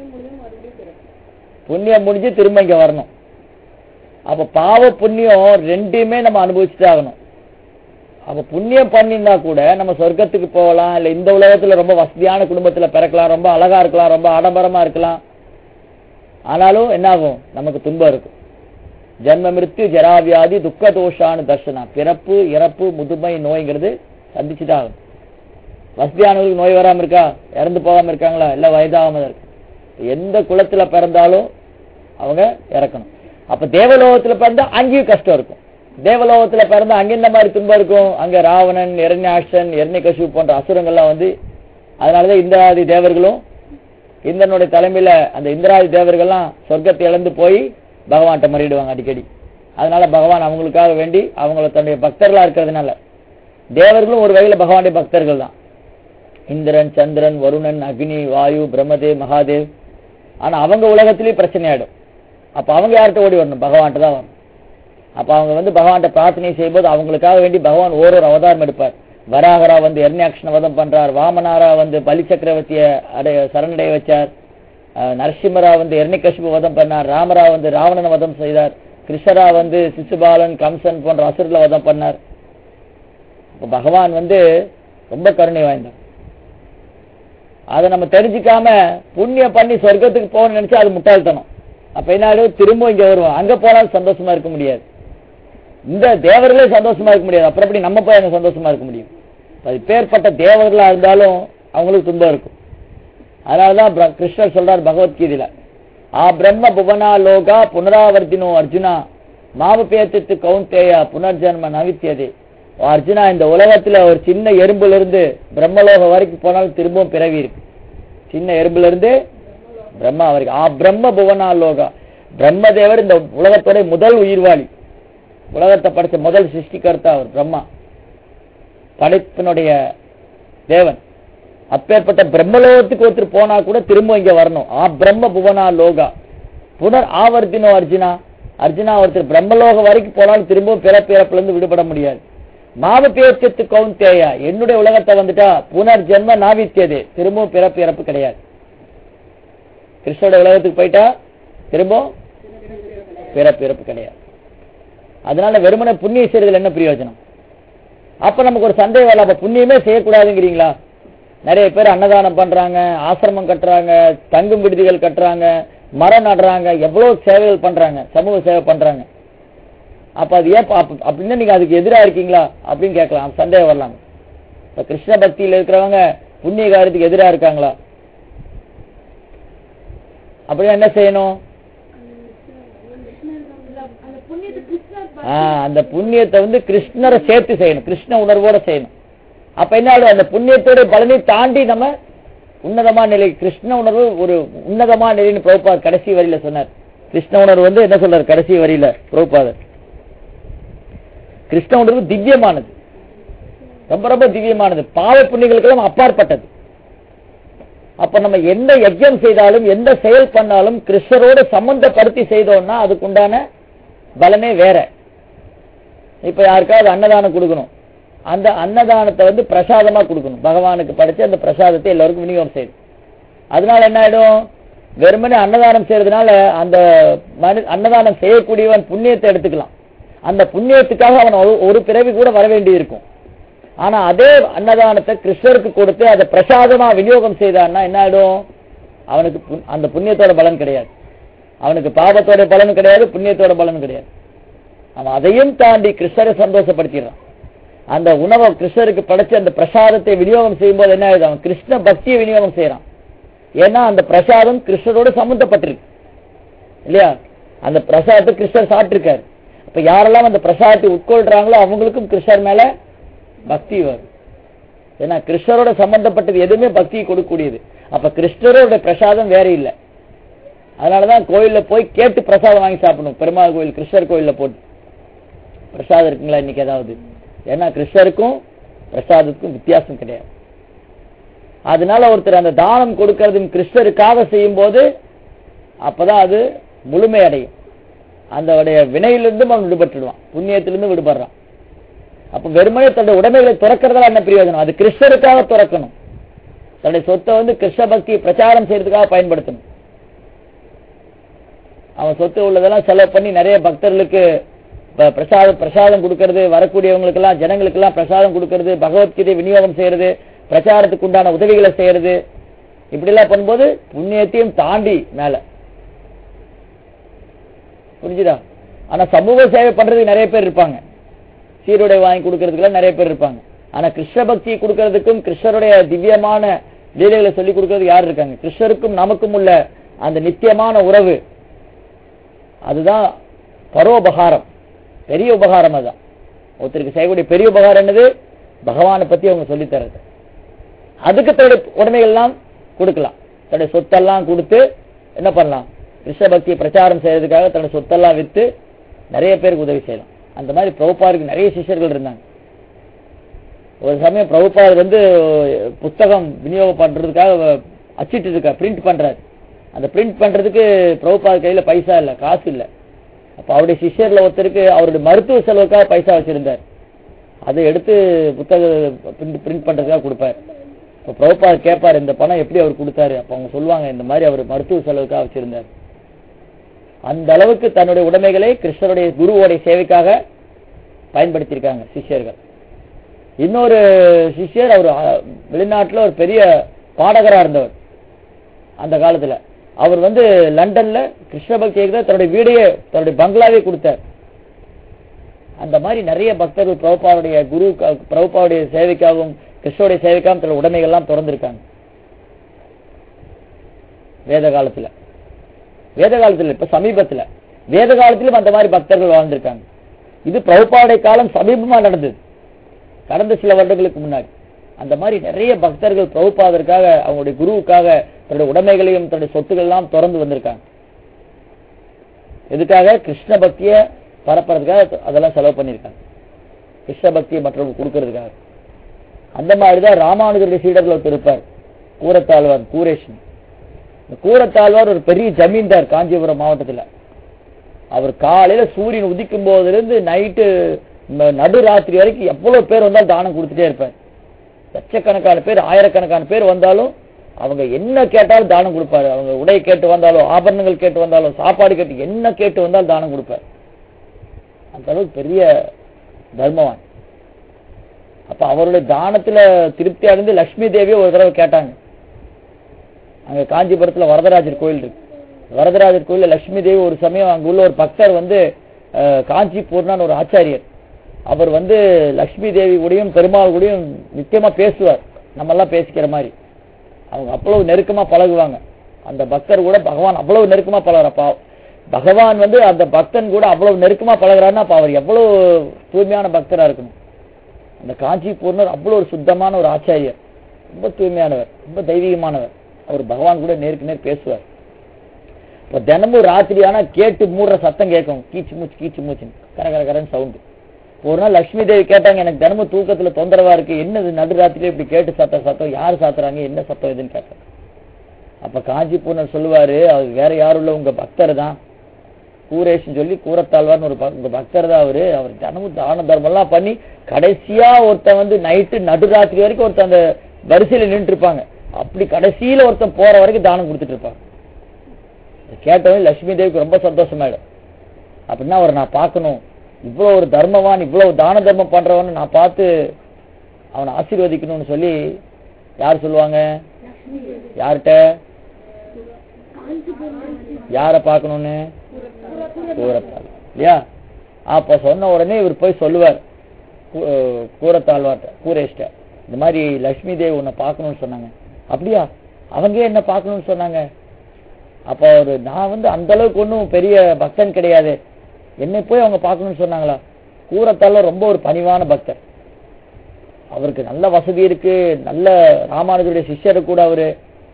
புண்ணியம் முடிஞ்சு திரும்ப இங்க வரணும் அப்ப பாவ புண்ணியம் ரெண்டையுமே நம்ம அனுபவிச்சுட்டு ஆகணும் அப்ப புண்ணியம் பண்ணியிருந்தா கூட நம்ம சொர்க்கத்துக்கு போகலாம் இல்ல இந்த உலகத்துல ரொம்ப வசதியான குடும்பத்துல பிறக்கலாம் ரொம்ப அழகா இருக்கலாம் ரொம்ப ஆடம்பரமா இருக்கலாம் ஆனாலும் என்ன ஆகும் நமக்கு துன்பம் இருக்கும் ஜென்ம மிருத்யு ஜராவியாதி துக்க தோஷானு தர்ஷனா பிறப்பு இறப்பு முதுமை நோய்ங்கிறது சந்திச்சுதான் ஆகும் வசதியானவர்களுக்கு நோய் வராம இருக்கா இறந்து போகாம இருக்காங்களா இல்ல வயதாகாம இருக்கு எந்த குலத்துல பிறந்தாலும் அவங்க இறக்கணும் அப்ப தேவலோகத்துல பிறந்தா அங்கேயும் கஷ்டம் இருக்கும் தேவலோகத்துல பிறந்தா அங்க இந்த மாதிரி துன்பம் இருக்கும் அங்க ராவணன் இரண்யாஷன் எர்ணிகசு போன்ற அசுரங்கள்லாம் வந்து அதனாலதான் இந்திராதி தேவர்களும் இந்திரனுடைய தலைமையில அந்த இந்திராதி தேவர்கள்லாம் சொர்க்கத்தை இழந்து போய் பகவான்கிட்ட மறிடுவாங்க அடிக்கடி அதனால பகவான் அவங்களுக்காக வேண்டி அவங்கள தன்னுடைய பக்தர்களா இருக்கிறதுனால தேவர்களும் ஒரு வகையில பகவானுடைய பக்தர்கள் தான் இந்திரன் சந்திரன் வருணன் அக்னி வாயு பிரம்மதேவ் மகாதேவ் ஆனா அவங்க உலகத்திலேயே பிரச்சனை ஆயிடும் அப்ப அவங்க யார்கிட்ட ஓடி வரணும் பகவான்கிட்ட தான் வரணும் அப்ப அவங்க வந்து பகவான்கிட்ட பிரார்த்தனை செய்யும்போது அவங்களுக்காக வேண்டி பகவான் ஓரொரு அவதாரம் எடுப்பார் வராகரா வந்து எர்ணியாக்ஷன வதம் பண்றார் வாமனாரா வந்து பலி சக்கரவர்த்திய அடைய சரணடைய வச்சார் அஹ் நரசிம்மரா வந்து எர்ணிகசிபு வதம் பண்ணார் ராமரா வந்து ராவணன வதம் செய்தார் கிருஷ்ணரா வந்து சிசுபாலன் கம்சன் போன்ற அசுரல வதம் பண்ணார் அப்ப பகவான் வந்து ரொம்ப கருணை வாய்ந்தார் அதை நம்ம தெரிஞ்சுக்காம புண்ணியம் பண்ணி சொர்க்கத்துக்கு போகணும்னு நினைச்சா அது முட்டாள்தனம் அப்ப என்ன திரும்ப இங்க வருவோம் அங்க போனாலும் சந்தோஷமா இருக்க முடியாது இந்த தேவர்களே சந்தோஷமா இருக்க முடியாது அப்புறம் எப்படி நம்ம போய் அங்க சந்தோஷமா இருக்க முடியும் அது பேர்பட்ட தேவர்களா இருந்தாலும் அவங்களுக்கு துன்பம் இருக்கும் அதனாலதான் பிர- கிருஷ்ணர் சொல்றார் பகவத்கீதையில ஆ பிரம்ம புவனா லோகா புனராவர்த்தினோ அர்ஜுனா மாவபேத்தித்து கவுந்தேயா புனர்ஜன்ம நவித்தியதே ஓ அர்ஜுனா இந்த உலகத்துல ஒரு சின்ன எறும்புல இருந்து பிரம்மலோகம் வரைக்கும் போனாலும் திரும்பவும் பிறவி இருக்கு சின்ன எறும்புல இருந்து பிரம்மா வரைக்கும் ஆ பிரம்ம புவனா லோகா பிரம்மதேவர் இந்த உலகத்தோட முதல் உயிர்வாளி உலகத்தை படைச்ச முதல் சிருஷ்டிகர்த்தா அவர் பிரம்மா படைப்பினுடைய தேவன் அப்பேற்பட்ட பிரம்மலோகத்துக்கு ஒருத்தர் போனா கூட திரும்ப இங்க வரணும் ஆ பிரம்ம புவனா லோகா புனர் ஆவர்த்தினோ அர்ஜுனா அர்ஜுனா ஒருத்தர் பிரம்மலோகம் வரைக்கும் போனாலும் திரும்பவும் பிறப்பிறப்புல இருந்து விடுபட முடியாது மாவு பேச்சத்து கவுந்தேயா என்னுடைய உலகத்தை வந்துட்டா புனர் ஜென்ம நாவித்தியதே திரும்பவும் பிறப்பு இறப்பு கிடையாது கிருஷ்ணோட உலகத்துக்கு போயிட்டா திரும்ப பிறப்பு இறப்பு கிடையாது அதனால வெறுமனே புண்ணியம் செய்யறதுல என்ன பிரயோஜனம் அப்ப நமக்கு ஒரு சந்தேகம் வரல அப்ப புண்ணியமே செய்யக்கூடாதுங்கிறீங்களா நிறைய பேர் அன்னதானம் பண்றாங்க ஆசிரமம் கட்டுறாங்க தங்கும் விடுதிகள் கட்டுறாங்க மரம் நடுறாங்க எவ்வளவு சேவைகள் பண்றாங்க சமூக சேவை பண்றாங்க அப்ப அது ஏன் அப்ப- அப்படின்னா நீங்க அதுக்கு எதிரா இருக்கீங்களா அப்படின்னு கேட்கலாம் சந்தேகம் வரலாம் இப்ப கிருஷ்ண பக்தியில இருக்கிறவங்க புண்ணிய காரியத்துக்கு எதிரா இருக்காங்களா அப்படின்னா என்ன செய்யணும் அந்த புண்ணியத்தை கிருஷ்ணர் ஆ, அந்த புண்ணியத்தை வந்து கிருஷ்ணரை சேர்த்து செய்யணும் கிருஷ்ண உணர்வோட செய்யணும் அப்ப என்ன ஆகும்? அந்த புண்ணியத்தோட பலனை தாண்டி நம்ம உன்னதமான நிலை கிருஷ்ண உணர்வு ஒரு உன்னதமான நிலைன்னு பிரபுபாத் கடைசி வரியில சொன்னார் கிருஷ்ண உணர்வு வந்து என்ன சொல்றாரு கடைசி வரியில பிரபுபாதர் கிருஷ்ண உணர்வு திவ்யமானது ரொம்ப ரொம்ப திவ்யமானது பாவ புண்ணியங்களுக்கெல்லாம் அப்பாற்பட்டது அப்ப நம்ம எந்த யஜ்யம் செய்தாலும் எந்த செயல் பண்ணாலும் கிருஷ்ணரோடு சம்பந்தப்படுத்தி செய்தோம்னா அதுக்குண்டான பலனே வேற இப்ப யாருக்காவது அன்னதானம் கொடுக்கணும் அந்த அன்னதானத்தை வந்து பிரசாதமா கொடுக்கணும் பகவானுக்கு படைச்சு அந்த பிரசாதத்தை எல்லாருக்கும் விநியோகம் செய்யணும் அதனால என்ன ஆயிடும் வெறுமனே அன்னதானம் செய்யறதுனால அந்த மனு அன்னதானம் செய்யக்கூடியவன் புண்ணியத்தை எடுத்துக்கலாம் அந்த புண்ணியத்துக்காக அவன் ஒரு- ஒரு பிறவி கூட வர வேண்டி இருக்கும் ஆனா அதே அன்னதானத்தை கிருஷ்ணருக்கு கொடுத்து அதை பிரசாதமா விநியோகம் செய்தான்னா என்ன ஆயிடும் அவனுக்கு புண்- அந்த புண்ணியத்தோட பலன் கிடையாது அவனுக்கு பாவத்தோட பலன் கிடையாது புண்ணியத்தோட பலன் கிடையாது அவன் அதையும் தாண்டி கிருஷ்ணரை சந்தோஷப்படுத்திடுறான் அந்த உணவை கிருஷ்ணருக்கு படைச்சு அந்த பிரசாதத்தை விநியோகம் செய்யும்போது என்ன ஆகுது அவன் கிருஷ்ண பக்தியை விநியோகம் செய்யறான் ஏன்னா அந்த பிரசாதம் கிருஷ்ணரோடு சம்பந்தப்பட்டிருக்கு இல்லையா அந்த பிரசாதத்தை கிருஷ்ணர் சாப்பிட்டிருக்காரு அப்ப யாரெல்லாம் அந்த பிரசாதத்தை உட்கொள்றாங்களோ அவங்களுக்கும் கிருஷ்ணர் மேல பக்தி வரும் ஏன்னா கிருஷ்ணரோட சம்பந்தப்பட்டது எதுவுமே பக்தியை கொடுக்கக்கூடியது அப்ப கிருஷ்ணரோட பிரசாதம் வேற இல்லை அதனாலதான் கோயில்ல போய் கேட்டு பிரசாதம் வாங்கி சாப்பிடணும் பெருமாள் கோயில் கிருஷ்ணர் கோயில்ல போட்டு பிரசாதம் இருக்குங்களா இன்னைக்கு ஏதாவது ஏன்னா கிருஷ்ணருக்கும் பிரசாதத்துக்கும் வித்தியாசம் கிடையாது அதனால ஒருத்தர் அந்த தானம் கொடுக்கறதும் கிருஷ்ணருக்காக செய்யும் போது அப்பதான் அது முழுமை அடையும் அந்த உடைய வினையிலிருந்தும் அவன் விடுபட்டுடுவான் புண்ணியத்திலிருந்து விடுபடுறான் அப்ப வெறுமனே தன்னுடைய உடைமைகளை துறக்கிறதுல என்ன பிரயோஜனம் அது கிருஷ்ணருக்காக துறக்கணும் தன்னுடைய சொத்தை வந்து கிருஷ்ண பக்தியை பிரச்சாரம் செய்யறதுக்காக பயன்படுத்தணும் அவன் சொத்து உள்ளதெல்லாம் செலவு பண்ணி நிறைய பக்தர்களுக்கு ப- பிரசாதம் பிரசாதம் கொடுக்கறது வரக்கூடியவங்களுக்கு எல்லாம் ஜனங்களுக்கு எல்லாம் பிரசாதம் கொடுக்கறது பகவத்கீதை விநியோகம் செய்யறது பிரச்சாரத்துக்கு உண்டான உதவிகளை செய்யறது இப்படி எல்லாம் பண்ணும்போது புண்ணியத்தையும் தாண்டி மேல புரிஞ்சுதா ஆனா சமூக சேவை பண்றதுக்கு நிறைய பேர் இருப்பாங்க சீருடை வாங்கி கொடுக்கறதுக்குலாம் நிறைய பேர் இருப்பாங்க ஆனா கிருஷ்ண பக்தியை கொடுக்கறதுக்கும் கிருஷ்ணருடைய திவ்யமான லீலைகளை சொல்லி கொடுக்கறதுக்கு யார் இருக்காங்க கிருஷ்ணருக்கும் நமக்கும் உள்ள அந்த நித்தியமான உறவு அதுதான் பரோபகாரம் பெரிய உபகாரம் அதுதான் ஒருத்தருக்கு செய்யக்கூடிய பெரிய உபகாரம் என்னது பகவானை பத்தி அவங்க சொல்லித் தர்றது அதுக்கு தன்னுடைய உடைமைகள் எல்லாம் கொடுக்கலாம் தன்னுடைய சொத்தெல்லாம் கொடுத்து என்ன பண்ணலாம் கிருஷ்ண பக்தியை பிரச்சாரம் செய்யறதுக்காக தன்னுடைய சொத்தெல்லாம் வித்து நிறைய பேருக்கு உதவி செய்யலாம் அந்த மாதிரி பிரபுபாருக்கு நிறைய சிஷ்யர்கள் இருந்தாங்க ஒரு சமயம் பிரபுபார் வந்து புத்தகம் விநியோகம் பண்றதுக்காக அச்சிட்டு இருக்கா பிரிண்ட் பண்றாரு அந்த பிரிண்ட் பண்றதுக்கு பிரபுபார் கையில பைசா இல்ல காசு இல்ல அப்ப அவருடைய சிஷ்யர்ல ஒருத்தருக்கு அவருடைய மருத்துவ செலவுக்காக பைசா வச்சிருந்தார் அதை எடுத்து புத்தக பிரிண்ட் பண்றதுக்காக கொடுப்பார் இப்ப பிரபுபார் கேட்பார் இந்த பணம் எப்படி அவர் கொடுத்தாரு அப்ப அவங்க சொல்லுவாங்க இந்த மாதிரி அவர் மருத்துவ செலவுக்காக வச்சிருந்தார் அந்த அளவுக்கு தன்னுடைய உடைமைகளை கிருஷ்ணருடைய குருவோடைய சேவைக்காக பயன்படுத்தியிருக்காங்க சிஷ்யர்கள் இன்னொரு சிஷ்யர் அவர் அஹ், வெளிநாட்டுல ஒரு பெரிய பாடகரா இருந்தவர் அந்த காலத்துல அவர் வந்து லண்டன்ல கிருஷ்ண பக்திக்கு தான் தன்னுடைய வீடையே தன்னுடைய பங்களாவே கொடுத்தார் அந்த மாதிரி நிறைய பக்தர்கள் பிரபுபாவுடைய குரு பிரபுபாவுடைய சேவைக்காகவும் கிருஷ்ணருடைய சேவைக்காகவும் தன்னுடைய உடைமைகள் எல்லாம் திறந்திருக்காங்க வேத காலத்துல வேத காலத்துல இப்ப சமீபத்துல வேத காலத்திலும் அந்த மாதிரி பக்தர்கள் வாழ்ந்திருக்காங்க இது பிரபுபாவுடைய காலம் சமீபமா நடந்தது கடந்த சில வருடங்களுக்கு முன்னாடி அந்த மாதிரி நிறைய பக்தர்கள் பிரபுபாதற்காக அவங்களுடைய குருவுக்காக தன்னுடைய உடைமைகளையும் தன்னுடைய சொத்துக்கள் எல்லாம் திறந்து வந்திருக்காங்க எதுக்காக கிருஷ்ண பக்தியை பரப்புறதுக்காக அதெல்லாம் செலவு பண்ணியிருக்காங்க கிருஷ்ண பக்தியை மற்றவங்க கொடுக்கறதுக்காக அந்த மாதிரிதான் ராமானுஜருடைய சீடர்கள் ஒருத்தர் இருப்பார் கூரத்தாழ்வார் கூரேஷன் இந்த கூரத்தாழ்வார் ஒரு பெரிய ஜமீன்தார் காஞ்சிபுரம் மாவட்டத்துல அவர் காலையில சூரியன் உதிக்கும் போதிலிருந்து நைட்டு நடுராத்திரி வரைக்கும் எவ்வளவு பேர் வந்தாலும் தானம் கொடுத்துட்டே இருப்பார் லட்சக்கணக்கான பேர் ஆயிரக்கணக்கான பேர் வந்தாலும் அவங்க என்ன கேட்டாலும் தானம் கொடுப்பாரு அவங்க உடை கேட்டு வந்தாலும் ஆபரணங்கள் கேட்டு வந்தாலும் சாப்பாடு கேட்டு என்ன கேட்டு வந்தாலும் தானம் கொடுப்பார் அந்த அளவுக்கு பெரிய தர்மவான் அப்ப அவருடைய தானத்துல திருப்தி அடைந்து லட்சுமி தேவியை ஒரு தடவை கேட்டாங்க அங்க காஞ்சிபுரத்துல வரதராஜர் கோயில் இருக்கு வரதராஜர் கோயில்ல லட்சுமி தேவி ஒரு சமயம் அங்க உள்ள ஒரு பக்தர் வந்து அஹ், காஞ்சி பூர்ணான்னு ஒரு ஆச்சாரியர் அவர் வந்து லட்சுமி தேவி கூடயும் பெருமாள் கூடயும் நிச்சயமா பேசுவார் நம்ம எல்லாம் பேசிக்கிற மாதிரி அவங்க அவ்வளவு நெருக்கமா பழகுவாங்க அந்த பக்தர் கூட பகவான் அவ்வளவு நெருக்கமா பழகுறப்பா பகவான் வந்து அந்த பக்தன் கூட அவ்வளவு நெருக்கமா பழகுறாருன்னா அப்ப அவர் எவ்வளவு தூய்மையான பக்தரா இருக்கணும் அந்த காஞ்சி பூர்ணர் அவ்வளவு ஒரு சுத்தமான ஒரு ஆச்சாரியர் ரொம்ப தூய்மையானவர் ரொம்ப தெய்வீகமானவர் அவர் பகவான் கூட நேருக்கு நேர் பேசுவார் இப்ப தினமும் ராத்திரி ஆனா கேட்டு மூடுற சத்தம் கேட்கும் கீச்சு மூச்சு கீச்சு மூச்சுன்னு கர கர கரன்னு சவுண்டு ஒரு நாள் லட்சுமி தேவி கேட்டாங்க எனக்கு தினமும் தூக்கத்துல தொந்தரவா இருக்கு என்னது நடுராத்திரியே இப்படி கேட்டு சத்த சத்தம் யார் சாத்துறாங்க என்ன சத்தம் இதுன்னு கேட்டாங்க அப்ப காஞ்சி பூர்ணர் சொல்லுவாரு அவர் வேற யாரும் இல்ல உங்க பக்தர் தான் கூரேஷ்னு சொல்லி கூரத்தாழ்வார்னு ஒரு பக்- உங்க பக்தர் தான் அவரு அவர் தினமும் தான தர்மம் எல்லாம் பண்ணி கடைசியா ஒருத்தன் வந்து நைட்டு நடுராத்திரி வரைக்கும் ஒருத்தன் அந்த வரிசையில நின்று இருப்பாங்க அப்படி கடைசியில ஒருத்தன் போற வரைக்கும் தானம் கொடுத்துட்டு இருப்பாங்க இதை கேட்டவன் லட்சுமி தேவிக்கு ரொம்ப சந்தோஷமாயிடும் அப்படின்னா அவரை நான் பார்க்கணும் இவ்வளவு ஒரு தர்மவான் இவ்வளவு தான தர்மம் பண்றவன் நான் பார்த்து அவனை ஆசீர்வதிக்கணும்னு சொல்லி யார் சொல்லுவாங்க யார்கிட்ட யாரை பார்க்கணும்னு கூரத்தாள் இல்லையா அப்ப சொன்ன உடனே இவர் போய் சொல்லுவார் கூ- அஹ் கூரத்தாழ்வார்ட்ட கூரேஷ்ட இந்த மாதிரி லட்சுமி தேவி உன்னை பார்க்கணும்னு சொன்னாங்க அப்படியா அவங்க என்ன பார்க்கணும்னு சொன்னாங்க அப்ப அவரு நான் வந்து அந்த அளவுக்கு ஒன்றும் பெரிய பக்தன் கிடையாது என்னை போய் அவங்க பார்க்கணும்னு சொன்னாங்களா கூரத்தால ரொம்ப ஒரு பணிவான பக்தர் அவருக்கு நல்ல வசதி இருக்கு நல்ல ராமானுஜருடைய சிஷ்யர் கூட அவரு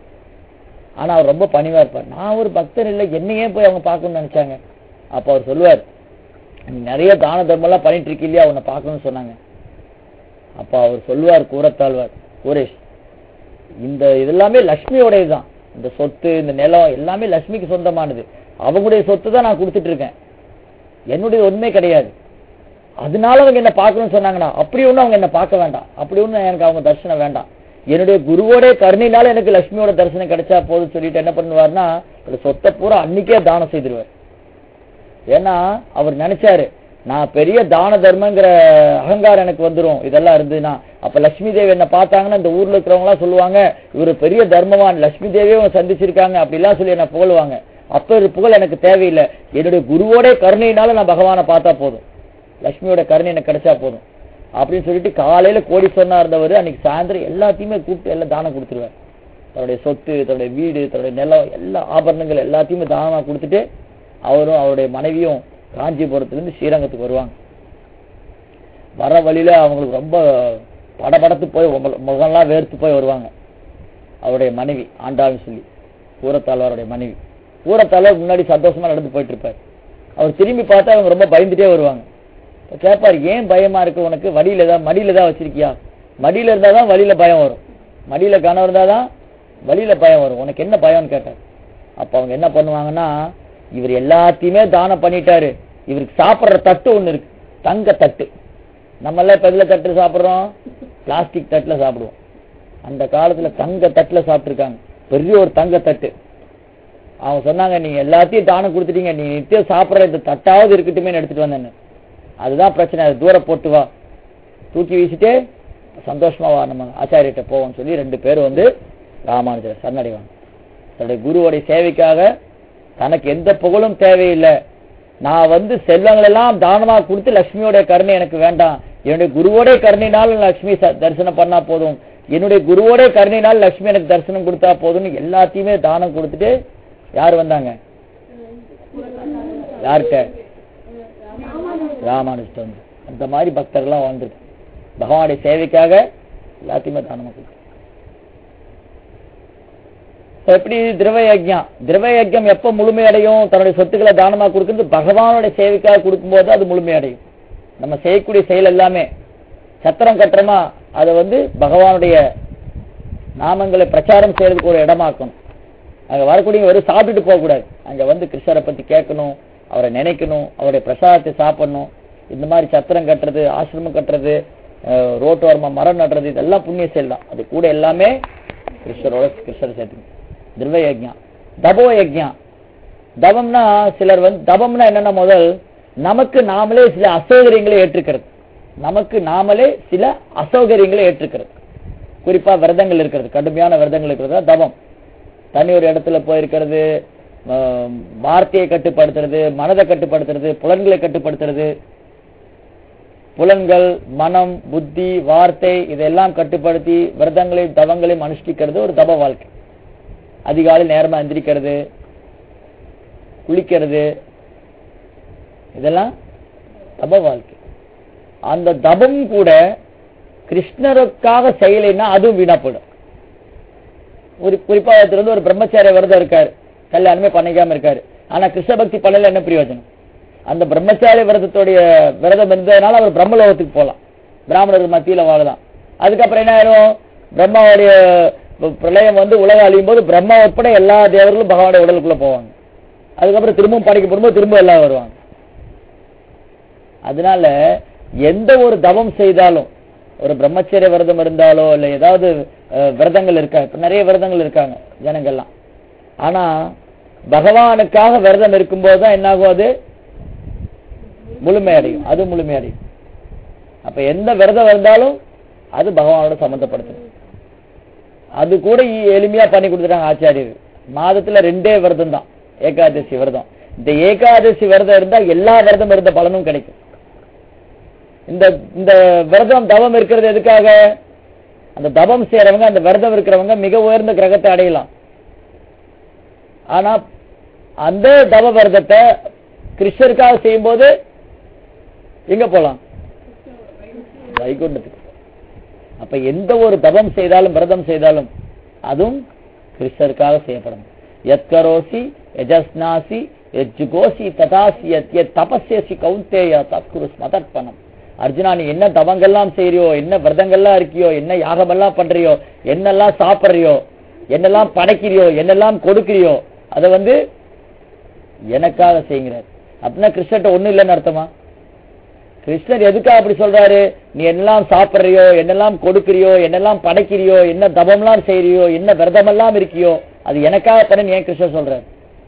ஆனா அவர் ரொம்ப பணிவா இருப்பார் நான் ஒரு பக்தர் இல்லை என்னையே போய் அவங்க பார்க்கணும்னு நினைச்சாங்க அப்ப அவர் சொல்லுவார் நீ நிறைய தான தர்மம் எல்லாம் பண்ணிட்டு இருக்க இல்லையா உன்னை பார்க்கணும்னு சொன்னாங்க அப்ப அவர் சொல்லுவார் கூரத்தாழ்வார் கூரேஷ் இந்த இதெல்லாமே லட்சுமியோடையதுதான் இந்த சொத்து இந்த நிலம் எல்லாமே லட்சுமிக்கு சொந்தமானது அவங்களுடைய சொத்து தான் நான் கொடுத்துட்டு இருக்கேன் என்னுடைய ஒண்ணுமே கிடையாது அதனால அவங்க என்ன பார்க்கணும்னு சொன்னாங்கன்னா அப்படி ஒண்ணும் அவங்க என்ன பார்க்க வேண்டாம் அப்படி ஒண்ணும் எனக்கு அவங்க தரிசனம் வேண்டாம் என்னுடைய குருவோட கருணையினால எனக்கு லட்சுமியோட தரிசனம் கிடைச்சா போதும் சொல்லிட்டு என்ன பண்ணுவாருன்னா இந்த சொத்தை பூரா அன்னைக்கே தானம் செய்திருவார் ஏன்னா அவர் நினைச்சாரு நான் பெரிய தான தர்மங்கிற அகங்காரம் எனக்கு வந்துரும் இதெல்லாம் இருந்ததுன்னா அப்ப லட்சுமி தேவி என்ன பார்த்தாங்கன்னா இந்த ஊர்ல இருக்கிறவங்க எல்லாம் சொல்லுவாங்க இவர் பெரிய தர்மவான் லட்சுமி தேவியே அவங்க சந்திச்சிருக்காங்க அப்படிலாம் சொல்லி என்ன புகழுவாங்க அப்ப ஒரு புகழ் எனக்கு தேவையில்லை என்னுடைய குருவோட கருணையினால நான் பகவானை பார்த்தா போதும் லட்சுமியோட கருணை எனக்கு கிடைச்சா போதும் அப்படின்னு சொல்லிட்டு காலையில கோடி சொன்னா இருந்தவர் அன்னைக்கு சாயந்தரம் எல்லாத்தையுமே கூப்பிட்டு எல்லாம் தானம் கொடுத்துருவார் தன்னுடைய சொத்து தன்னுடைய வீடு தன்னுடைய நிலம் எல்லா ஆபரணங்கள் எல்லாத்தையுமே தானமா கொடுத்துட்டு அவரும் அவருடைய மனைவியும் காஞ்சிபுரத்திலிருந்து ஸ்ரீரங்கத்துக்கு வருவாங்க வர வழியில அவங்களுக்கு ரொம்ப படபடத்து போய் முக- முகம்லாம் வேர்த்து போய் வருவாங்க அவருடைய மனைவி ஆண்டாள்னு சொல்லி ஊரத்தாழ்வாருடைய மனைவி ஊரத்தாழ்வார் முன்னாடி சந்தோஷமா நடந்து போயிட்டு இருப்பார் அவர் திரும்பி பார்த்தா அவங்க ரொம்ப பயந்துட்டே வருவாங்க இப்ப கேட்பார் ஏன் பயமா இருக்கு உனக்கு வடியில தான் மடியில தான் வச்சிருக்கியா மடியில இருந்தாதான் வழியில பயம் வரும் மடியில கனவு இருந்தாதான் வழியில பயம் வரும் உனக்கு என்ன பயம்னு கேட்டார் அப்ப அவங்க என்ன பண்ணுவாங்கன்னா இவர் எல்லாத்தையுமே தானம் பண்ணிட்டாரு இவருக்கு சாப்பிடுற தட்டு ஒண்ணு இருக்கு தங்க தட்டு நம்ம எல்லாம் இப்ப எதுல தட்டு சாப்பிடுறோம் பிளாஸ்டிக் தட்டுல சாப்பிடுவோம் அந்த காலத்துல தங்க தட்டுல சாப்பிட்டுருக்காங்க பெரிய ஒரு தங்க தட்டு அவங்க சொன்னாங்க நீங்க எல்லாத்தையும் தானம் கொடுத்துட்டீங்க நீ நித்தியம் சாப்பிடுற இந்த தட்டாவது இருக்கட்டுமே எடுத்துட்டு வந்தேன்னு அதுதான் பிரச்சனை அது தூர போட்டு வா தூக்கி வீசிட்டு சந்தோஷமா வா நம்ம ஆச்சாரியர்கிட்ட போவோம்னு சொல்லி ரெண்டு பேரும் வந்து ராமானுஜர் சரணடைவாங்க தன்னுடைய குருவோடைய சேவைக்காக தனக்கு எந்த புகழும் தேவையில்லை நான் வந்து செல்வங்கள் எல்லாம் தானமா கொடுத்து லட்சுமியோட கருணை எனக்கு வேண்டாம் என்னுடைய குருவோட கருணையினால் லட்சுமி ச- தரிசனம் பண்ணா போதும் என்னுடைய குருவோட கருணையினால் லட்சுமி எனக்கு தரிசனம் கொடுத்தா போதும்னு எல்லாத்தையுமே தானம் கொடுத்துட்டு யார் வந்தாங்க யார்கிட்ட ராமானுஷ்டம் வந்து அந்த மாதிரி பக்தர்கள்லாம் வாழ்ந்துருக்கு பகவானுடைய சேவைக்காக எல்லாத்தையுமே தானமா கொடுத்து எப்படி திரவ யஜ்யம் திரவ யஜ்யம் எப்ப முழுமையடையும் தன்னுடைய சொத்துக்களை தானமா கொடுக்கிறது பகவானுடைய சேவைக்காக கொடுக்கும்போது அது முழுமையடையும் நம்ம செய்யக்கூடிய செயல் எல்லாமே சத்திரம் கட்டுறோமா அதை வந்து பகவானுடைய நாமங்களை பிரச்சாரம் செய்யறதுக்கு ஒரு இடமாக்கணும் அங்க வரக்கூடிய வெறும் சாப்பிட்டுட்டு போக கூடாது அங்க வந்து கிருஷ்ணரை பத்தி கேட்கணும் அவரை நினைக்கணும் அவருடைய பிரசாதத்தை சாப்பிடணும் இந்த மாதிரி சத்திரம் கட்டுறது ஆசிரமம் கட்டுறது அஹ், ரோட்டோரமா மரம் நடுறது இதெல்லாம் புண்ணிய செயல் தான் அது கூட எல்லாமே கிருஷ்ணரோட கிருஷ்ணரை சேர்த்துக்கணும் திரவ யஜ்ஞம் தபோ யஜ்ஞம் தவம்னா சிலர் வந்து தவம்னா என்னன்னா முதல் நமக்கு நாமளே சில அசௌகரியங்களை ஏற்றுக்கிறது நமக்கு நாமளே சில அசௌகரியங்களை ஏற்றுக்கிறது குறிப்பா விரதங்கள் இருக்கிறது கடுமையான விரதங்கள் இருக்கிறது தான் தவம் தனி ஒரு இடத்துல போயிருக்கிறது ஆஹ், வார்த்தையை கட்டுப்படுத்துறது மனதை கட்டுப்படுத்துறது புலன்களை கட்டுப்படுத்துறது புலன்கள் மனம் புத்தி வார்த்தை இதெல்லாம் கட்டுப்படுத்தி விரதங்களையும் தவங்களையும் அனுஷ்டிக்கிறது ஒரு தப வாழ்க்கை அதிகாலை நேரமா எந்திரிக்கிறது குளிக்கிறது இதெல்லாம் தப வாழ்க்கை அந்த தபம் கூட கிருஷ்ணருக்காக செய்யலைன்னா அதுவும் வீணா போயிடும் ஒரு குறிப்பா ஒருத்தர் வந்து ஒரு பிரம்மச்சாரிய விரதம் இருக்காரு கல்யாணமே பண்ணிக்காம இருக்காரு ஆனா கிருஷ்ண பக்தி பண்ணல என்ன பிரயோஜனம் அந்த பிரம்மச்சாரிய விரதத்துடைய விரதம் இருந்ததுனால அவர் பிரம்மலோகத்துக்கு போலாம் பிராமணர்கள் மத்தியில வாழலாம் அதுக்கப்புறம் என்ன ஆயிரும் பிரம்மாவுடைய பிரளயம் வந்து உலகம் அழியும் போது பிரம்மா உட்பட எல்லா தேவர்களும் பகவானுடைய உடலுக்குள்ள போவாங்க அதுக்கப்புறம் திரும்பவும் படைக்கப்படும்போது திரும்ப எல்லாம் வருவாங்க அதனால எந்த ஒரு தவம் செய்தாலும் ஒரு பிரம்மச்சரிய விரதம் இருந்தாலோ இல்ல ஏதாவது அஹ், விரதங்கள் இருக்கா இப்ப நிறைய விரதங்கள் இருக்காங்க ஜனங்கள்லாம் ஆனா பகவானுக்காக விரதம் இருக்கும்போது தான் என்னாகும் அது முழுமையடையும் அது முழுமையடையும் அப்ப எந்த விரதம் இருந்தாலும் அது பகவானோட சம்பந்தப்படுத்தணும் அது கூட இ- எளிமையா பண்ணி கொடுத்துட்டாங்க ஆச்சாரியர் மாதத்துல ரெண்டே விரதம் தான் ஏகாதசி விரதம் இந்த ஏகாதசி விரதம் இருந்தா எல்லா விரதம் இருந்த பலனும் கிடைக்கும் இந்த இந்த விரதம் தவம் இருக்கிறது எதுக்காக அந்த தவம் செய்யறவங்க அந்த விரதம் இருக்கிறவங்க மிக உயர்ந்த கிரகத்தை அடையலாம் ஆனா அந்த தவ விரதத்தை கிருஷ்ணருக்காக செய்யும்போது எங்க போலாம் வைகுண்டத்துக்கு அப்ப எந்த ஒரு தவம் செய்தாலும் விரதம் செய்தாலும் அதுவும் கிருஷ்ணருக்காக செய்யப்படும் எத்கரோசி யஜஸ்னாசி எஜ்ஜுகோசி ததாசி யத் தபஸ்யசி கௌந்தேய தத்குரு ஸ்மதர்ப்பணம் அர்ஜுனா நீ என்ன தவங்கள்லாம் செய்றியோ என்ன விரதங்கள்லாம் இருக்கியோ என்ன யாகமெல்லாம் பண்றியோ என்னெல்லாம் சாப்பிடுறியோ என்னெல்லாம் படைக்கிறியோ என்னெல்லாம் கொடுக்கிறியோ அதை வந்து எனக்காக செய்கிறார் அப்படின்னா கிருஷ்ணர்ட்ட ஒண்ணு இல்லைன்னு அர்த்தமா கிருஷ்ணர் எதுக்காக அப்படி சொல்றாரு நீ என்னெல்லாம் சாப்பிடுறியோ என்னெல்லாம் கொடுக்கிறியோ என்னெல்லாம் படைக்கிறியோ என்ன தபம்லாம் செய்றியோ என்ன விரதமெல்லாம் இருக்கியோ அது எனக்காக பண்ண ஏன் கிருஷ்ணர் சொல்றாரு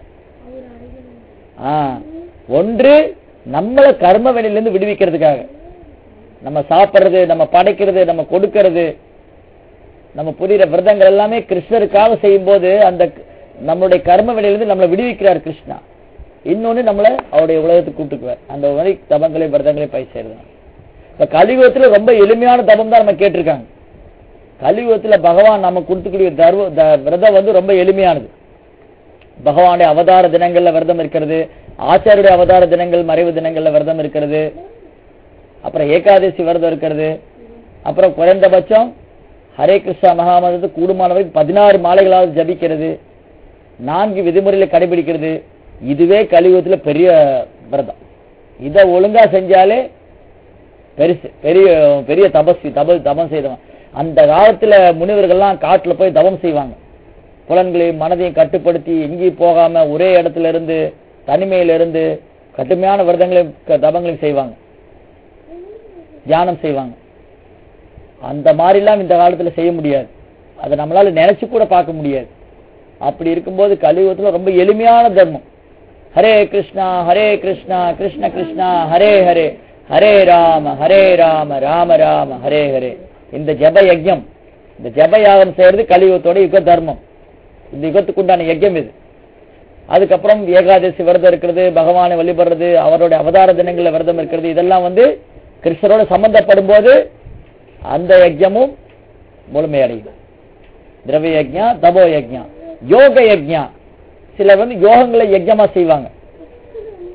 ஆ ஒன்று நம்மள கர்ம வெளியிலிருந்து விடுவிக்கிறதுக்காக நம்ம சாப்பிடுறது நம்ம படைக்கிறது நம்ம கொடுக்கிறது நம்ம புரியுற விரதங்கள் எல்லாமே கிருஷ்ணருக்காக செய்யும் போது அந்த க- நம்மளுடைய கர்ம வெளியிலிருந்து நம்மளை விடுவிக்கிறார் கிருஷ்ணா இன்னொன்னு நம்மள அவருடைய உலகத்துக்கு கூப்பிட்டுக்குவார் அந்த மாதிரி தபங்களை விரதங்களை பை செய்யறது இப்ப கலியுகத்துல ரொம்ப எளிமையான தபம் தான் நம்ம கேட்டிருக்காங்க கலியுகத்துல பகவான் நம்ம கொடுத்துக்கூடிய தர்வ த- விரதம் வந்து ரொம்ப எளிமையானது பகவானுடைய அவதார தினங்கள்ல விரதம் இருக்கிறது ஆச்சாரியுடைய அவதார தினங்கள் மறைவு தினங்கள்ல விரதம் இருக்கிறது அப்புறம் ஏகாதசி விரதம் இருக்கிறது அப்புறம் குறைந்தபட்சம் ஹரே கிருஷ்ணா மகாமந்திரத்தை கூடுமானவரை பதினாறு மாலைகளாவது ஜபிக்கிறது நான்கு விதிமுறைகளை கடைபிடிக்கிறது இதுவே கலியுகத்துல பெரிய விரதம் இத ஒழுங்கா செஞ்சாலே பெருசு பெரிய பெரிய தபஸ்வி தப தபம் செய்தவன் அந்த காலத்துல முனிவர்கள்லாம் காட்டுல போய் தவம் செய்வாங்க புலன்களையும் மனதையும் கட்டுப்படுத்தி எங்கேயும் போகாம ஒரே இடத்துல இருந்து தனிமையில இருந்து கடுமையான விரதங்களையும் க- தபங்களையும் செய்வாங்க தியானம் செய்வாங்க அந்த மாதிரிலாம் இந்த காலத்துல செய்ய முடியாது அதை நம்மளால நினைச்சு கூட பார்க்க முடியாது அப்படி இருக்கும்போது கலியுகத்துல ரொம்ப எளிமையான தர்மம் ஹரே கிருஷ்ணா ஹரே கிருஷ்ணா கிருஷ்ண கிருஷ்ணா ஹரே ஹரே ஹரே ராம ஹரே ராம ராம ராம ஹரே ஹரே இந்த ஜப யஜ்யம் இந்த ஜப யாகம் செய்யறது கலியுகத்தோட யுக தர்மம் இந்த யுகத்துக்கு உண்டான யஜ்யம் இது அதுக்கப்புறம் ஏகாதசி விரதம் இருக்கிறது பகவானை வழிபடுறது அவருடைய அவதார தினங்கள்ல விரதம் இருக்கிறது இதெல்லாம் வந்து கிருஷ்ணரோட சம்பந்தப்படும் போது அந்த யஜ்யமும் முழுமையடையும் திரவ யஜ்ஞா தபோ யஜ்ஞா யோக யஜ்ஞா சிலர் வந்து யோகங்களை யஜ்யமா செய்வாங்க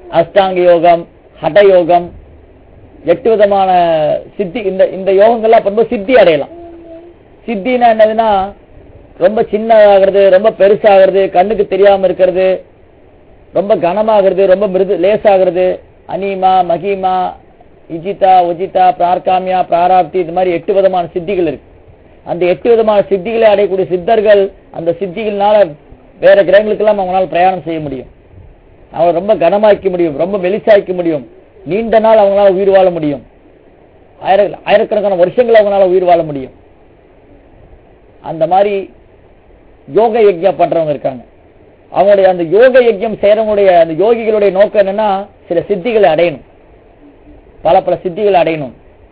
அஷ்டாங்க யோகம் ஹட யோகம் எட்டு விதமான சித்தி இந்த இந்த யோகங்கள்லாம் பண்ணும்போது சித்தி அடையலாம் சித்தினா என்னதுன்னா ரொம்ப சின்னதாகிறது ரொம்ப பெருசாகிறது கண்ணுக்கு தெரியாம இருக்கிறது ரொம்ப கனமாகிறது ரொம்ப மிருது லேசாகிறது அனீமா மகிமா இஜிதா உஜிதா பிரார்காமியா பிராராப்தி இது மாதிரி எட்டு விதமான சித்திகள் இருக்கு அந்த எட்டு விதமான சித்திகளை அடையக்கூடிய சித்தர்கள் அந்த சித்திகள்னால வேற கிரகங்களுக்கெல்லாம் அவங்களால பிரயாணம் செய்ய முடியும் அவங்க ரொம்ப கனமாக்க முடியும் ரொம்ப மெலிசாய்க்க முடியும் நீண்ட நாள் அவங்களால உயிர் வாழ முடியும் ஆயிர ஆயிரக்கணக்கான வருஷங்கள் அவங்களால உயிர் வாழ முடியும் அந்த மாதிரி யோக யஜ்யம் பண்றவங்க இருக்காங்க அவங்களுடைய அந்த யோக யஜ்யம் செய்யறவங்களுடைய அந்த யோகிகளுடைய நோக்கம் என்னன்னா சில சித்திகளை அடையணும் பல பல சித்திகளை அடையணும்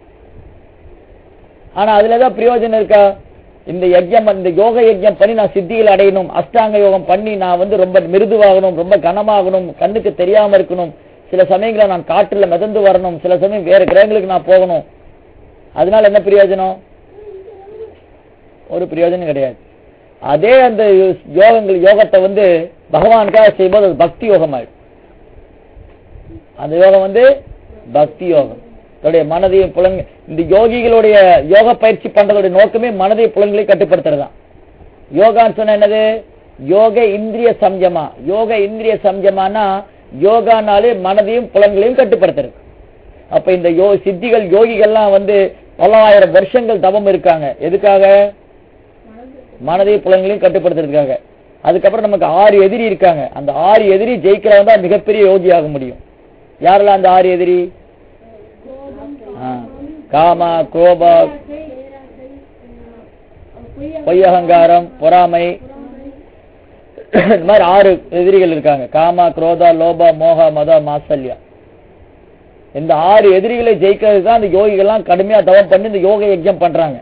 ஆனா அதுல ஏதாவது பிரயோஜனம் இருக்கா இந்த யஜ்யம் இந்த யோக யஜ்யம் பண்ணி நான் சித்திகள் அடையணும் அஷ்டாங்க யோகம் பண்ணி நான் வந்து ரொம்ப மிருதுவாகணும் ரொம்ப கனமாகணும் கண்ணுக்கு தெரியாம இருக்கணும் சில சமயங்களில் நான் காட்டுல மிதந்து வரணும் சில சமயம் வேற கிரகங்களுக்கு நான் போகணும் அதனால என்ன பிரயோஜனம் ஒரு பிரயோஜனம் கிடையாது அதே அந்த யோகங்கள் யோகத்தை வந்து பகவானுக்காக செய்யும்போது அது பக்தி யோகம் ஆயிடும் அந்த யோகம் வந்து பக்தி யோகம் தன்னுடைய மனதையும் புலங்க இந்த யோகிகளுடைய யோக பயிற்சி பண்றதுடைய நோக்கமே மனதை புலன்களை கட்டுப்படுத்துறதுதான் யோகான்னு சொன்ன என்னது யோக இந்திரிய சம்யமா யோக இந்திரிய சம்யமானா யோகானாலே மனதையும் புலன்களையும் கட்டுப்படுத்துறது அப்ப இந்த யோ சித்திகள் யோகிகள்லாம் வந்து பல்லாயிரம் வருஷங்கள் தவம் இருக்காங்க எதுக்காக மனதையும் புலன்களையும் கட்டுப்படுத்துறதுக்காக அதுக்கப்புறம் நமக்கு ஆறு எதிரி இருக்காங்க அந்த ஆறு எதிரி ஜெயிக்கிறவங்க தான் மிகப்பெரிய யோகி ஆக முடியும் யாரெல்லாம் அந்த ஆறு எதிரி ஆ, காம கோப பொய் அகங்காரம் பொறாமை இந்த மாதிரி ஆறு எதிரிகள் இருக்காங்க காம குரோதா லோப மோக மத மாசல்யா இந்த ஆறு எதிரிகளை ஜெயிக்கிறதுக்கு தான் இந்த யோகிகள்லாம் கடுமையா தவம் பண்ணி இந்த யோக யஜ்யம் பண்றாங்க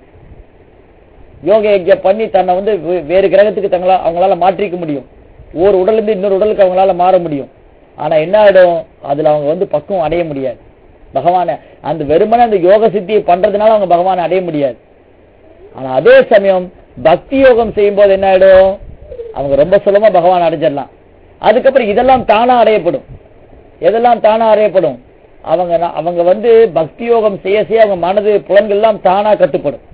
யோக யஜ்யம் பண்ணி தன்னை வந்து வே- வேறு கிரகத்துக்கு தங்களா அவங்களால மாற்றிக்க முடியும் ஒரு உடல்ல இருந்து இன்னொரு உடலுக்கு அவங்களால மாற முடியும் ஆனா என்ன ஆயிடும் அதுல அவங்க வந்து பக்குவம் அடைய முடியாது பகவானை அந்த வெறுமனே அந்த யோக சித்தியை பண்றதுனால அவங்க பகவானை அடைய முடியாது ஆனா அதே சமயம் பக்தி யோகம் செய்யும் போது என்ன ஆயிடும் அவங்க ரொம்ப சுலமா பகவான் அடைஞ்சிடலாம் அதுக்கப்புறம் இதெல்லாம் தானா அடையப்படும் எதெல்லாம் தானா அடையப்படும் அவங்க ந- அவங்க வந்து பக்தி யோகம் செய்ய செய்ய அவங்க மனது புலன்கள் எல்லாம் தானா கட்டுப்படும்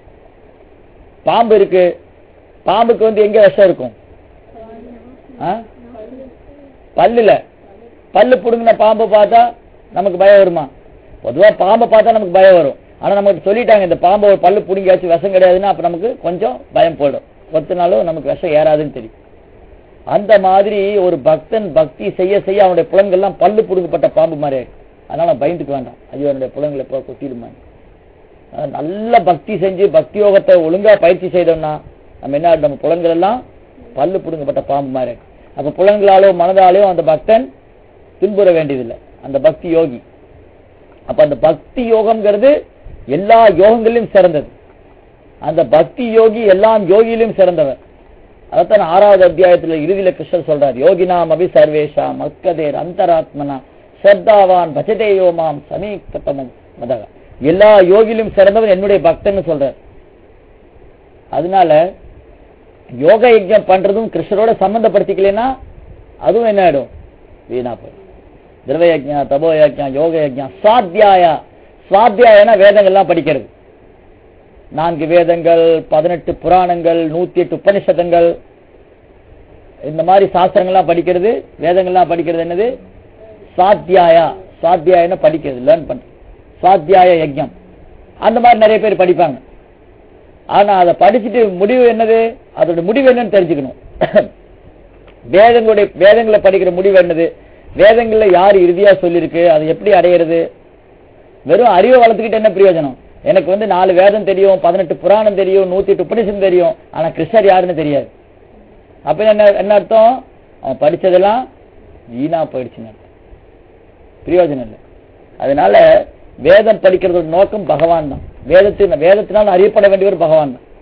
பாம்பு இருக்கு பாம்புக்கு வந்து எங்க விஷம் இருக்கும் ஆ? பல்லுல பல்லு புடுங்கின பாம்பு பார்த்தா நமக்கு பயம் வருமா பொதுவா பாம்பை பார்த்தா நமக்கு பயம் வரும் ஆனா நமக்கு சொல்லிட்டாங்க இந்த பாம்பு ஒரு பல்லு புடுங்கியாச்சு விஷம் கிடையாதுன்னா அப்ப நமக்கு கொஞ்சம் பயம் போயிடும் ஒத்துனாலும் நமக்கு விஷம் ஏறாதுன்னு தெரியும் அந்த மாதிரி ஒரு பக்தன் பக்தி செய்ய செய்ய அவனுடைய புலன்கள்லாம் பல்லு புடுங்கப்பட்ட பாம்பு மாதிரி ஆயிடும் அதனால பயந்துக்க வேண்டாம் ஐயோ என்னுடைய புலன்களை எப்போ கொத்திடுமா அஹ் நல்ல பக்தி செஞ்சு பக்தி யோகத்தை ஒழுங்கா பயிற்சி செய்தோம்னா நம்ம என்ன நம்ம புலன்கள் எல்லாம் பல்லு புடுங்கப்பட்ட பாம்பு மாதிரி இருக்கு. அப்ப புலன்களாலோ மனதாலோ அந்த பக்தன் துன்புற வேண்டியதில்லை அந்த பக்தி யோகி அப்ப அந்த பக்தி யோகம்ங்கிறது எல்லா யோகங்களிலும் சிறந்தது அந்த பக்தி யோகி எல்லாம் யோகியிலும் சிறந்தவர் அதைத்தான் ஆறாவது அத்தியாயத்துல இறுதியில கிருஷ்ணர் சொல்றார் யோகினாம் அபி சர்வேஷா மக்கதேர் அந்தராத்மனா ஸ்ரத்தாவான் பஜதேயோ மாம் சமீகத்தமும் மதக எல்லா யோகியிலும் சிறந்தவன் என்னுடைய பக்தன்னு சொல்றார் அதனால யோக யஜ்யம் பண்றதும் கிருஷ்ணரோட சம்பந்தப்படுத்திக்கலைன்னா அதுவும் என்ன ஆயிடும் வீணா போயிடும் திரவ யஜ்ஞா தபோ யஜ்ஞா யோக யஜ்ஞா சுவாத்தியாயா சுவாத்தியாயனா வேதங்கள்லாம் படிக்கிறது நான்கு வேதங்கள் பதினெட்டு புராணங்கள் நூத்தி எட்டு உபனிஷதங்கள் இந்த மாதிரி சாஸ்திரங்கள்லாம் படிக்கிறது வேதங்கள்லாம் படிக்கிறது என்னது சுவாத்தியாயா சுவாத்தியாயன படிக்கிறது லேர்ன் பண்றது சுவாத்தியாய யஜ்ஞம் அந்த மாதிரி நிறைய பேர் படிப்பாங்க ஆனா அதை படிச்சுட்டு முடிவு என்னது அதோட முடிவு என்னன்னு தெரிஞ்சுக்கணும் வேதங்களுடைய வேதங்களை படிக்கிற முடிவு என்னது வேதங்கள்ல யார் இறுதியா சொல்லியிருக்கு அதை எப்படி அடையிறது வெறும் அறிவை வளர்த்துக்கிட்டு என்ன பிரயோஜனம் எனக்கு வந்து நாலு வேதம் தெரியும் பதினெட்டு புராணம் தெரியும் நூத்தி எட்டு உபனிஷம் தெரியும் ஆனா கிருஷ்ணர் யாருன்னு தெரியாது அப்ப என்ன என்ன அர்த்தம் அவன் படிச்சதெல்லாம் வீணா போயிடுச்சுன்னு அர்த்தம். பிரயோஜனம் இல்லை அதனால வேதம் படிக்கிறதோட நோக்கம் பகவான் தான் வேதத்தின் வேதத்தினால் அறியப்பட வேண்டியவர் பகவான் தான்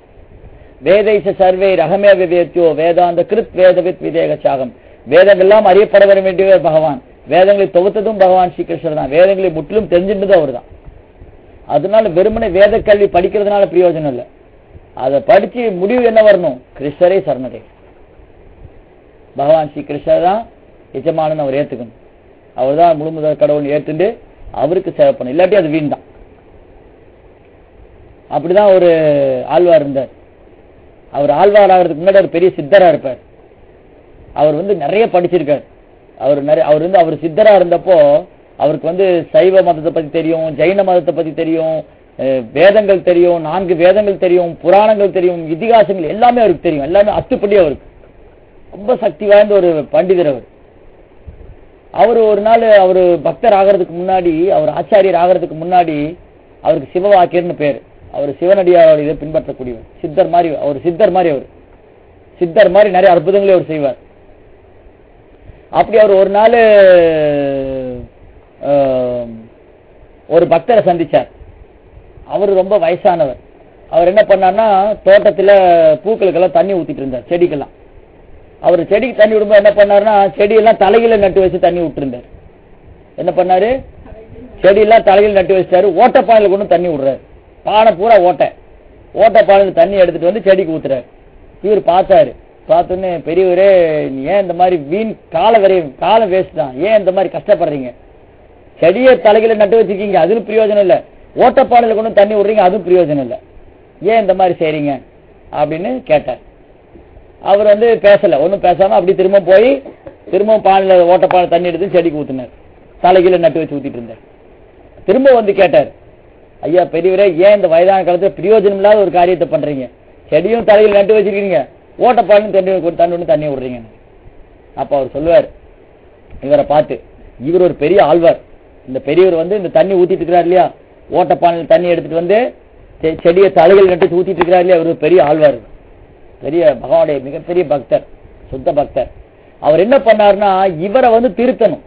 வேதைச சர்வே ரகமே விவேத்தியோ வேதாந்த கிருத் வேதவித் விதேக சாகம் வேதங்கள்லாம் அறியப்பட வர வேண்டியவர் பகவான் வேதங்களை தொகுத்ததும் பகவான் ஸ்ரீகிருஷ்ணர் தான் வேதங்களை முற்றிலும் தெரிஞ்சிருந்ததும் அவர் தான் அதனால வெறுமனே வேத கல்வி படிக்கிறதுனால பிரயோஜனம் இல்லை அதை படிச்சு முடிவு என்ன வரணும் கிருஷ்ணரே சரணடை பகவான் ஸ்ரீ கிருஷ்ணர் தான் எஜமானன் அவர் ஏத்துக்கணும் அவர் தான் முழு முதல் கடவுள் ஏற்றுண்டு அவருக்கு சேவை பண்ண இல்லாட்டி அது வீண் தான் அப்படிதான் ஒரு ஆழ்வார் இருந்தார் அவர் ஆழ்வார் ஆகிறதுக்கு முன்னாடி ஒரு பெரிய சித்தரா இருப்பார் அவர் வந்து நிறைய படிச்சிருக்கார் அவர் நிறைய அவர் வந்து அவர் சித்தரா இருந்தப்போ அவருக்கு வந்து சைவ மதத்தை பத்தி தெரியும் ஜெயின மதத்தை பத்தி தெரியும் அஹ் வேதங்கள் தெரியும் நான்கு வேதங்கள் தெரியும் புராணங்கள் தெரியும் இதிகாசங்கள் எல்லாமே அவருக்கு தெரியும் எல்லாமே அத்துப்படி அவருக்கு ரொம்ப சக்தி வாய்ந்த ஒரு பண்டிதர் அவர் அவர் ஒரு நாள் அவர் பக்தர் ஆகிறதுக்கு முன்னாடி அவர் ஆச்சாரியர் ஆகிறதுக்கு முன்னாடி அவருக்கு சிவவாக்கியர்னு பேர் அவர் சிவனடியாரோட இதை பின்பற்றக்கூடியவர் சித்தர் மாதிரி அவர் சித்தர் மாதிரி அவர் சித்தர் மாதிரி நிறைய அற்புதங்களை அவர் செய்வார் அப்படி அவர் ஒரு நாள் ஆஹ், ஒரு பக்தரை சந்திச்சார் அவர் ரொம்ப வயசானவர் அவர் என்ன பண்ணார்னா தோட்டத்துல பூக்களுக்கெல்லாம் தண்ணி ஊத்திட்டு இருந்தார் செடிக்கெல்லாம் அவர் செடிக்கு தண்ணி விடும்போது என்ன பண்ணாருன்னா செடியெல்லாம் தலையில நட்டு வச்சு தண்ணி விட்டுருந்தார் என்ன பண்ணாரு செடியெல்லாம் தலையில் நட்டு வச்சிட்டாரு ஓட்டப்பானையில கொண்டு தண்ணி விடுறாரு பானை பூரா ஓட்டை ஓட்டப்பானையில தண்ணி எடுத்துட்டு வந்து செடிக்கு ஊத்துறாரு இவர் பார்த்தாரு பார்த்தோன்னே பெரியவரே நீ ஏன் இந்த மாதிரி வீண் கால வரையும் காலம் வேஸ்ட் தான் ஏன் இந்த மாதிரி கஷ்டப்படுறீங்க செடியை தலையில நட்டு வச்சிருக்கீங்க அதுவும் பிரயோஜனம் இல்ல ஓட்டப்பானையில கொண்டு தண்ணி விடுறீங்க அதுவும் பிரயோஜனம் இல்ல ஏன் இந்த மாதிரி செய்றீங்க அப்படின்னு கேட்டார் அவர் வந்து பேசல ஒண்ணும் பேசாம அப்படி திரும்ப போய் திரும்ப பானையில ஓட்டப்பானை தண்ணி எடுத்து செடிக்கு ஊத்துனார் தலைகீழ நட்டு வச்சு ஊத்திட்டு இருந்தார் திரும்ப வந்து கேட்டார் ஐயா பெரியவரே ஏன் இந்த வயதான காலத்துல பிரயோஜனம் இல்லாத ஒரு காரியத்தை பண்றீங்க செடியும் தலையில் நட்டு வச்சிருக்கீங்க ஓட்டப்பானையும் தண்ணி கொண்டு- தண்ணி ஒண்ணு தண்ணி விடுறீங்க அப்ப அவர் சொல்லுவார் இவரை பார்த்து இவர் ஒரு பெரிய ஆழ்வார் இந்த பெரியவர் வந்து இந்த தண்ணி ஊத்திட்டு இருக்கிறார் இல்லையா ஓட்டப்பானையில் தண்ணி எடுத்துட்டு வந்து செ- செடியை தலைகள் நட்டு ஊத்திட்டு இருக்கிறார் இல்லையா இவர் ஒரு பெரிய ஆழ்வார் பெரிய பகவானுடைய மிகப்பெரிய பக்தர் சுத்த பக்தர் அவர் என்ன பண்ணாருன்னா இவரை வந்து திருத்தணும்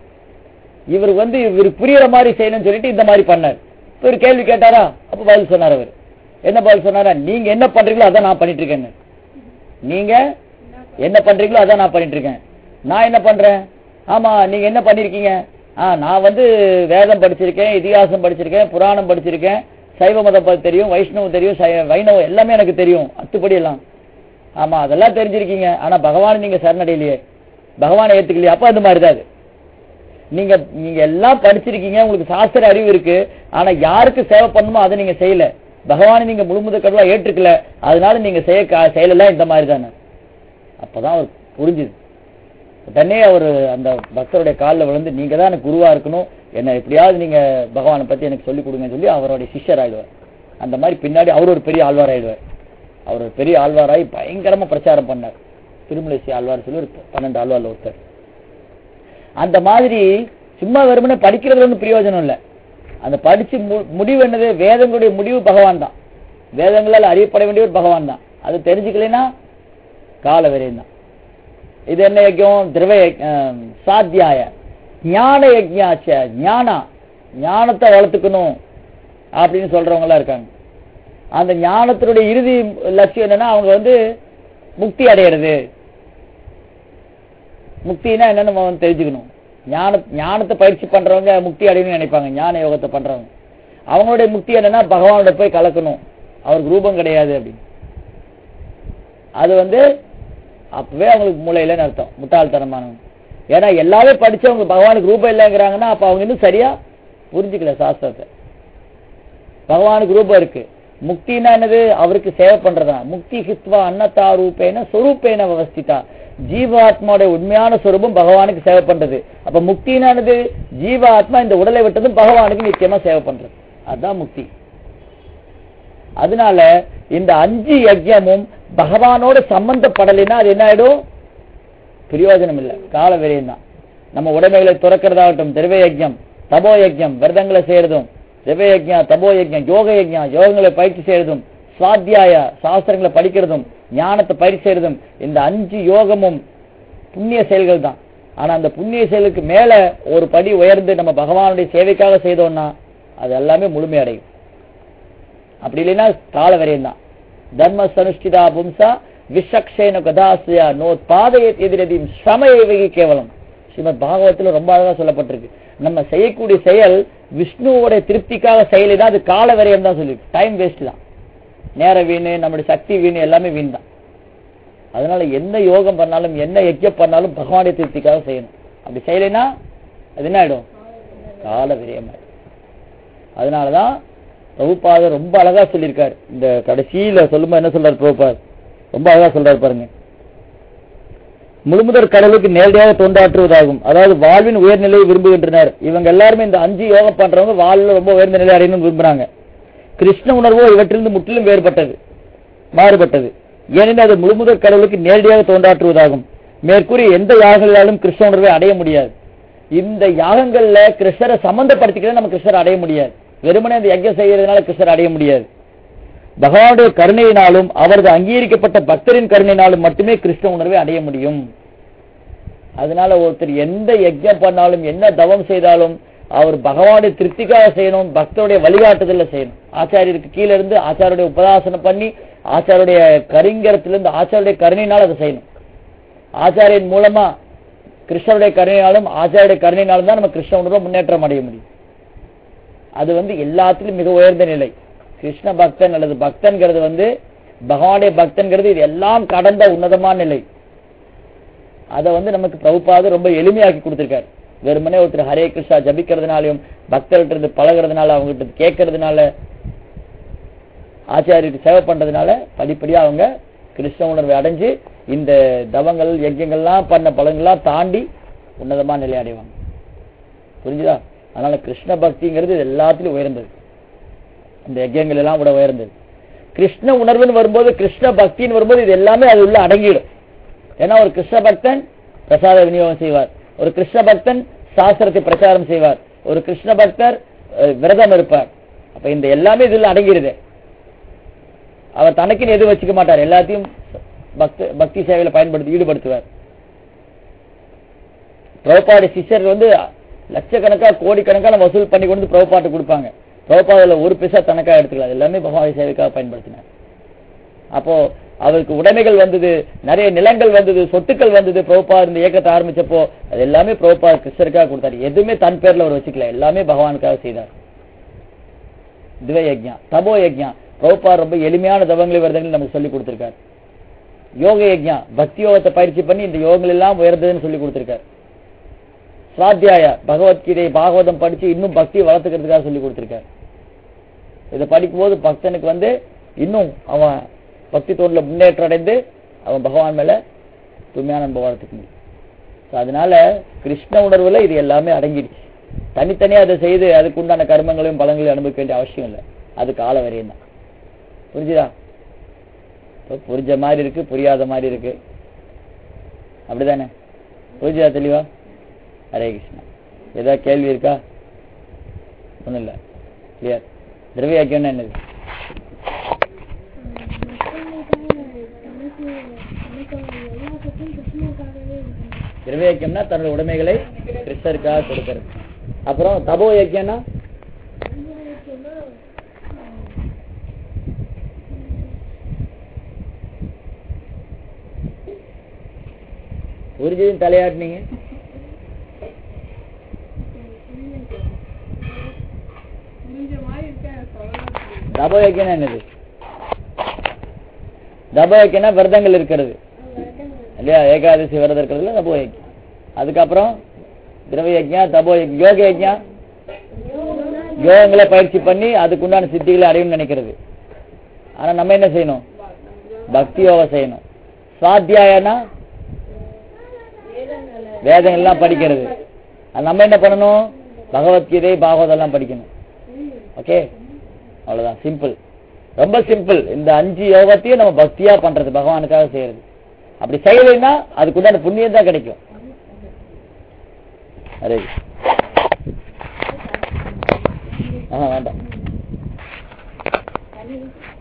இவர் வந்து இவர் புரியற மாதிரி செய்யணும்னு சொல்லிட்டு இந்த மாதிரி பண்ணார் இவர் கேள்வி கேட்டாரா அப்ப பதில் சொன்னார் அவர் என்ன பதில் சொன்னாரா நீங்க என்ன பண்றீங்களோ அதான் நான் பண்ணிட்டு இருக்கேன்னு நீங்க என்ன பண்றீங்களோ அதான் நான் பண்ணிட்டு இருக்கேன் நான் என்ன பண்றேன் ஆமா நீங்க என்ன பண்ணிருக்கீங்க ஆ நான் வந்து வேதம் படிச்சிருக்கேன் இதிகாசம் படிச்சிருக்கேன் புராணம் படிச்சிருக்கேன் சைவ மதம் பத்தி தெரியும் வைஷ்ணவம் தெரியும் சை- வைணவம் எல்லாமே எனக்கு தெரியும் அத்துப்படி எல்லாம் ஆமா அதெல்லாம் தெரிஞ்சிருக்கீங்க ஆனா பகவான் நீங்க சரணடையிலையே பகவானை ஏத்துக்கலையே அப்ப அது மாதிரிதான் அது நீங்க நீங்க எல்லாம் படிச்சிருக்கீங்க உங்களுக்கு சாஸ்திர அறிவு இருக்கு ஆனா யாருக்கு சேவை பண்ணணுமோ அதை நீங்க செய்யல பகவானை நீங்க முழுமுத கடவுளா ஏற்றுக்கல அதனால நீங்க செய்ய கா- செயலெல்லாம் இந்த மாதிரி தானே அப்பதான் அவர் புரிஞ்சுது உடனே அவர் அந்த பக்தருடைய காலில் விழுந்து நீங்க தான் எனக்கு குருவா இருக்கணும் என்ன எப்படியாவது நீங்க பகவானை பத்தி எனக்கு சொல்லிக் கொடுங்கன்னு சொல்லி அவருடைய சிஷ்யர் ஆயிடுவார் அந்த மாதிரி பின்னாடி அவர் ஒரு பெரிய ஆழ்வார் ஆயிடுவார் அவர் ஒரு பெரிய ஆழ்வாராய் பயங்கரமா பிரச்சாரம் பண்ணார் திருமலைசி ஆழ்வார் சொல்லி ஒரு பன்னெண்டு ஆழ்வார்ல ஒருத்தர் அந்த மாதிரி சும்மா வெறுமனே படிக்கிறது ஒன்றும் பிரயோஜனம் இல்லை அந்த படிச்சு மு- முடிவு என்னது வேதங்களுடைய முடிவு பகவான் தான் வேதங்களால் அறியப்பட வேண்டியவர் பகவான் தான் அது தெரிஞ்சுக்கலைன்னா கால விரையும் தான் இது என்ன யஜ்யம் திரவ யஜ்- ஆம், சாத்தியாய ஞான யஜ்யாச்ச ஞானா ஞானத்தை வளர்த்துக்கணும் அப்படின்னு சொல்றவங்க எல்லாம் இருக்காங்க அந்த ஞானத்தினுடைய இறுதி லட்சியம் என்னன்னா அவங்க வந்து முக்தி அடையிறது முக்தினா என்னன்னு நம்ம வந்து தெரிஞ்சுக்கணும் ஞான ஞானத்தை பயிற்சி பண்றவங்க முக்தி அடையணும்னு நினைப்பாங்க ஞான யோகத்தை பண்றவங்க அவங்களுடைய முக்தி என்னன்னா பகவானோட போய் கலக்கணும் அவருக்கு ரூபம் கிடையாது அப்படின்னு அது வந்து அப்பவே அவங்களுக்கு மூளையிலன்னு அர்த்தம் முட்டாள்தனமானவங்க ஏன்னா எல்லாமே படிச்சவங்க பகவானுக்கு ரூபம் இல்லைங்கிறாங்கன்னா அப்ப அவங்க இன்னும் சரியா புரிஞ்சுக்கல சாஸ்திரத்தை பகவானுக்கு ரூபம் இருக்கு முக்தினா என்னது அவருக்கு சேவை பண்றதா முக்தி ஹித்வா அன்னதா ரூபேன சொரூபேன அவஸ்திதா ஜீவாத்மாவோட உண்மையான சொரூபம் பகவானுக்கு சேவை பண்றது அப்ப முக்தினானது ஜீவாத்மா இந்த உடலை விட்டதும் பகவானுக்கு நிச்சயமா சேவை பண்றது அதுதான் முக்தி அதனால இந்த அஞ்சு யஜ்யமும் பகவானோட சம்பந்தப்படலைன்னா அது என்ன ஆயிடும் பிரயோஜனம் இல்ல கால விரயம் தான் நம்ம உடைமைகளை துறக்கிறதாகட்டும் திரவ யஜ்யம் தபோ யஜ்யம் விரதங்களை செய்யறதும் திரவ யஜ்யா தபோ யஜ்யம் யோக யஜ்யா யோகங்களை பயிற்சி செய்யறதும் சுவாத்தியாய சாஸ்திரங்களை படிக்கிறதும் ஞானத்தை பயிற்சி செய்யறதும் இந்த அஞ்சு யோகமும் புண்ணிய செயல்கள் தான் ஆனா அந்த புண்ணிய செயலுக்கு மேல ஒரு படி உயர்ந்து நம்ம பகவானுடைய சேவைக்காக செய்தோம்னா அது எல்லாமே முழுமையடையும் அப்படி இல்லைன்னா கால வரையும் தான் தர்ம சனுஷ்டிதா பும்சா விஷக்ஷேன கதாசியா நோத்பாதைய எதிரதியும் சமயவகி கேவலம் ஸ்ரீமத் பாகவத்துல ரொம்ப அழகா சொல்லப்பட்டிருக்கு நம்ம செய்யக்கூடிய செயல் விஷ்ணுவோட திருப்திக்காக செயலிதான் அது கால வரையம் தான் சொல்லி டைம் வேஸ்ட் தான் நேர வீணு நம்முடைய சக்தி வீணு எல்லாமே வீண் தான் அதனால என்ன யோகம் பண்ணாலும் என்ன யஜ்யம் பண்ணாலும் பகவானுடைய திருப்திக்காக செய்யணும் அப்படி செய்யலைன்னா அது என்ன ஆயிடும் கால விரயமாயிடும் அதனாலதான் பிரபுபாதர் ரொம்ப அழகா சொல்லியிருக்காரு இந்த கடைசியில சொல்லும்போது என்ன சொல்றாரு பிரபுபாத் ரொம்ப அழகா சொல்றாரு பாருங்க முழுமுதற் கடவுளுக்கு நேரடியாக தொண்டாற்றுவதாகும் அதாவது வாழ்வின் உயர்நிலையை விரும்புகின்றனர் இவங்க எல்லாருமே இந்த அஞ்சு யோகம் பண்றவங்க வாழ்வில் ரொம்ப உயர்ந்த நிலை அடையணும்னு விரும்புறாங்க கிருஷ்ண உணர்வோ இவற்றிலிருந்து முற்றிலும் வேறுபட்டது மாறுபட்டது ஏனெனில் அது முழுமுதற் கடவுளுக்கு நேரடியாக தோன்றாற்றுவதாகும் மேற்கூறிய எந்த யாகங்களாலும் கிருஷ்ண உணர்வை அடைய முடியாது இந்த யாகங்கள்ல கிருஷ்ணரை சம்பந்தப்படுத்திக்கிட்டு நம்ம கிருஷ்ணரை அடைய முடியாது வெறுமனே இந்த யஜ்யம் செய்யறதுனால கிருஷ்ணரை அடைய முடியாது பகவானுடைய கருணையினாலும் அவரது அங்கீகரிக்கப்பட்ட பக்தரின் கருணையினாலும் மட்டுமே கிருஷ்ண உணர்வை அடைய முடியும் அதனால ஒருத்தர் எந்த யஜ்யம் பண்ணாலும் என்ன தவம் செய்தாலும் அவர் பகவானுடைய திருப்திக்காக செய்யணும் பக்தருடைய வழிகாட்டுதல்ல செய்யணும் ஆச்சாரியருக்கு கீழ இருந்து ஆச்சாரியுடைய உபதாசனம் பண்ணி ஆச்சாருடைய கரிங்கரத்திலிருந்து ஆச்சாருடைய கருணையினால் அதை செய்யணும் ஆச்சாரியின் மூலமா கிருஷ்ணருடைய கருணையினாலும் ஆச்சாருடைய கருணையினாலும் தான் நம்ம கிருஷ்ண உணர்வை முன்னேற்றம் அடைய முடியும் அது வந்து எல்லாத்திலும் மிக உயர்ந்த நிலை கிருஷ்ண பக்தன் அல்லது பக்தன்கிறது வந்து பகவானுடைய பக்தன்கிறது இது எல்லாம் கடந்த உன்னதமான நிலை அதை வந்து நமக்கு பிரபுபாது ரொம்ப எளிமையாக்கி கொடுத்திருக்காரு வெறுமனே ஒருத்தர் ஹரே கிருஷ்ணா ஜபிக்கிறதுனாலையும் பக்தர்கிட்ட இருந்து பழகிறதுனால அவங்ககிட்ட இருந்து கேட்கறதுனால ஆச்சாரியருக்கு சேவை பண்றதுனால படிப்படியா அவங்க கிருஷ்ண உணர்வை அடைஞ்சு இந்த தவங்கள் யஜ்யங்கள்லாம் பண்ண பலன்கள்லாம் தாண்டி உன்னதமான நிலை அடைவாங்க புரிஞ்சுதா அதனால கிருஷ்ண பக்திங்கிறது இது எல்லாத்திலும் உயர்ந்தது இந்த யஜ்யங்கள் எல்லாம் விட உயர்ந்தது கிருஷ்ண உணர்வுன்னு வரும்போது கிருஷ்ண பக்தின்னு வரும்போது இது எல்லாமே அது உள்ள அடங்கிடும் ஏன்னா ஒரு கிருஷ்ண பக்தன் பிரசாத விநியோகம் செய்வார் ஒரு கிருஷ்ண பக்தன் சாஸ்திரத்தை பிரச்சாரம் செய்வார் ஒரு கிருஷ்ண பக்தர் அஹ், விரதம் இருப்பார் அப்ப இந்த எல்லாமே இதுல அடங்கிடுது அவர் தனக்குன்னு எதுவும் வச்சுக்க மாட்டார் எல்லாத்தையும் பக்தி பக்தி சேவையில பயன்படுத்தி ஈடுபடுத்துவார் பிரபுபாடு சிஷ்யர் வந்து லட்சக்கணக்கா கோடிக்கணக்கான வசூல் பண்ணி கொண்டு பிரபுபாட்டு கொடுப்பாங்க பிரபுபாதுல ஒரு பைசா தனக்கா எடுத்துக்கலாம் எல்லாமே பகவான் சேவைக்காக பயன்படுத்தினார் அப்போ அவருக்கு உடைமைகள் வந்தது நிறைய நிலங்கள் வந்தது சொத்துக்கள் வந்தது பிரபுபா இந்த இயக்கத்தை ஆரம்பிச்சப்போ அது எல்லாமே பிரபுபா கிருஷ்ணருக்காக கொடுத்தாரு எதுவுமே தன் பேர்ல அவர் வச்சுக்கல எல்லாமே பகவானுக்காக செய்தார் திவ யஜ்ஞா தபோ யஜ்ஞா பிரபுபா ரொம்ப எளிமையான தவங்களை விரதங்கள் நமக்கு சொல்லி கொடுத்திருக்காரு யோக யஜ்ஞா பக்தி யோகத்தை பயிற்சி பண்ணி இந்த யோகங்கள் எல்லாம் உயர்ந்ததுன்னு சொல்லி கொடுத்திருக்காரு சுவாத்தியாயா பகவத்கீதை பாகவதம் படிச்சு இன்னும் பக்தியை வளர்த்துக்கிறதுக்காக சொல்லி கொடுத்திருக்காரு இதை படிக்கும்போது பக்தனுக்கு வந்து இன்னும் அவன் பக்தி தோண்டில் முன்னேற்றம் அடைந்து அவன் பகவான் மேல தூய்மையான அன்பை வளர்த்துக்க முடியும் So, அதனால கிருஷ்ண உணர்வுல இது எல்லாமே அடங்கிடுச்சு தனித்தனியா அதை செய்து அதுக்கு உண்டான கர்மங்களையும் பலங்களையும் அனுபவிக்க வேண்டிய அவசியம் இல்லை அது கால வரையும் தான் புரிஞ்சுதா இப்ப புரிஞ்ச மாதிரி இருக்கு புரியாத மாதிரி இருக்கு அப்படிதானே புரிஞ்சுதா தெளிவா ஹரே கிருஷ்ணா ஏதாவது கேள்வி இருக்கா ஒண்ணும் இல்ல கிளியர் திரவியாக்கியம்னா என்னது திரவியாக்கியம்னா தன்னோட உடைமைகளை கிருஷ்ணருக்காக கொடுக்கிறது அப்புறம் தபோ யக்கியம்னா புரிஞ்சதுன்னு தலையாட்டினீங்க தபோ யக்கியம்னா என்னது தபோ யக்கியம்னா விரதங்கள் இருக்கிறது இல்லையா ஏகாதசி விரதம் இருக்கிறதுல தபோ யஜ்யம் அதுக்கப்புறம் திரவ யஜ்யா தபோ யஜ்ஞம், யோக யஜ்யா யோகங்களை பயிற்சி பண்ணி அதுக்குண்டான சித்திகளை அடையணும்னு நினைக்கிறது ஆனா நம்ம என்ன செய்யணும் பக்தி யோகம் செய்யணும் சுவாத்தியாயனா வேதங்கள் எல்லாம் படிக்கிறது அது நம்ம என்ன பண்ணணும் பகவத்கீதை பாகவதம் எல்லாம் படிக்கணும் ஓகே அவ்வளவுதான் சிம்பிள் ரொம்ப சிம்பிள் இந்த அஞ்சு யோகத்தையும் நம்ம பக்தியா பண்றது பகவானுக்காக செய்யறது அப்படி செய்யலைன்னா அதுக்குண்டான புண்ணியம் தான் கிடைக்கும் அரே ஆ வேண்டாம்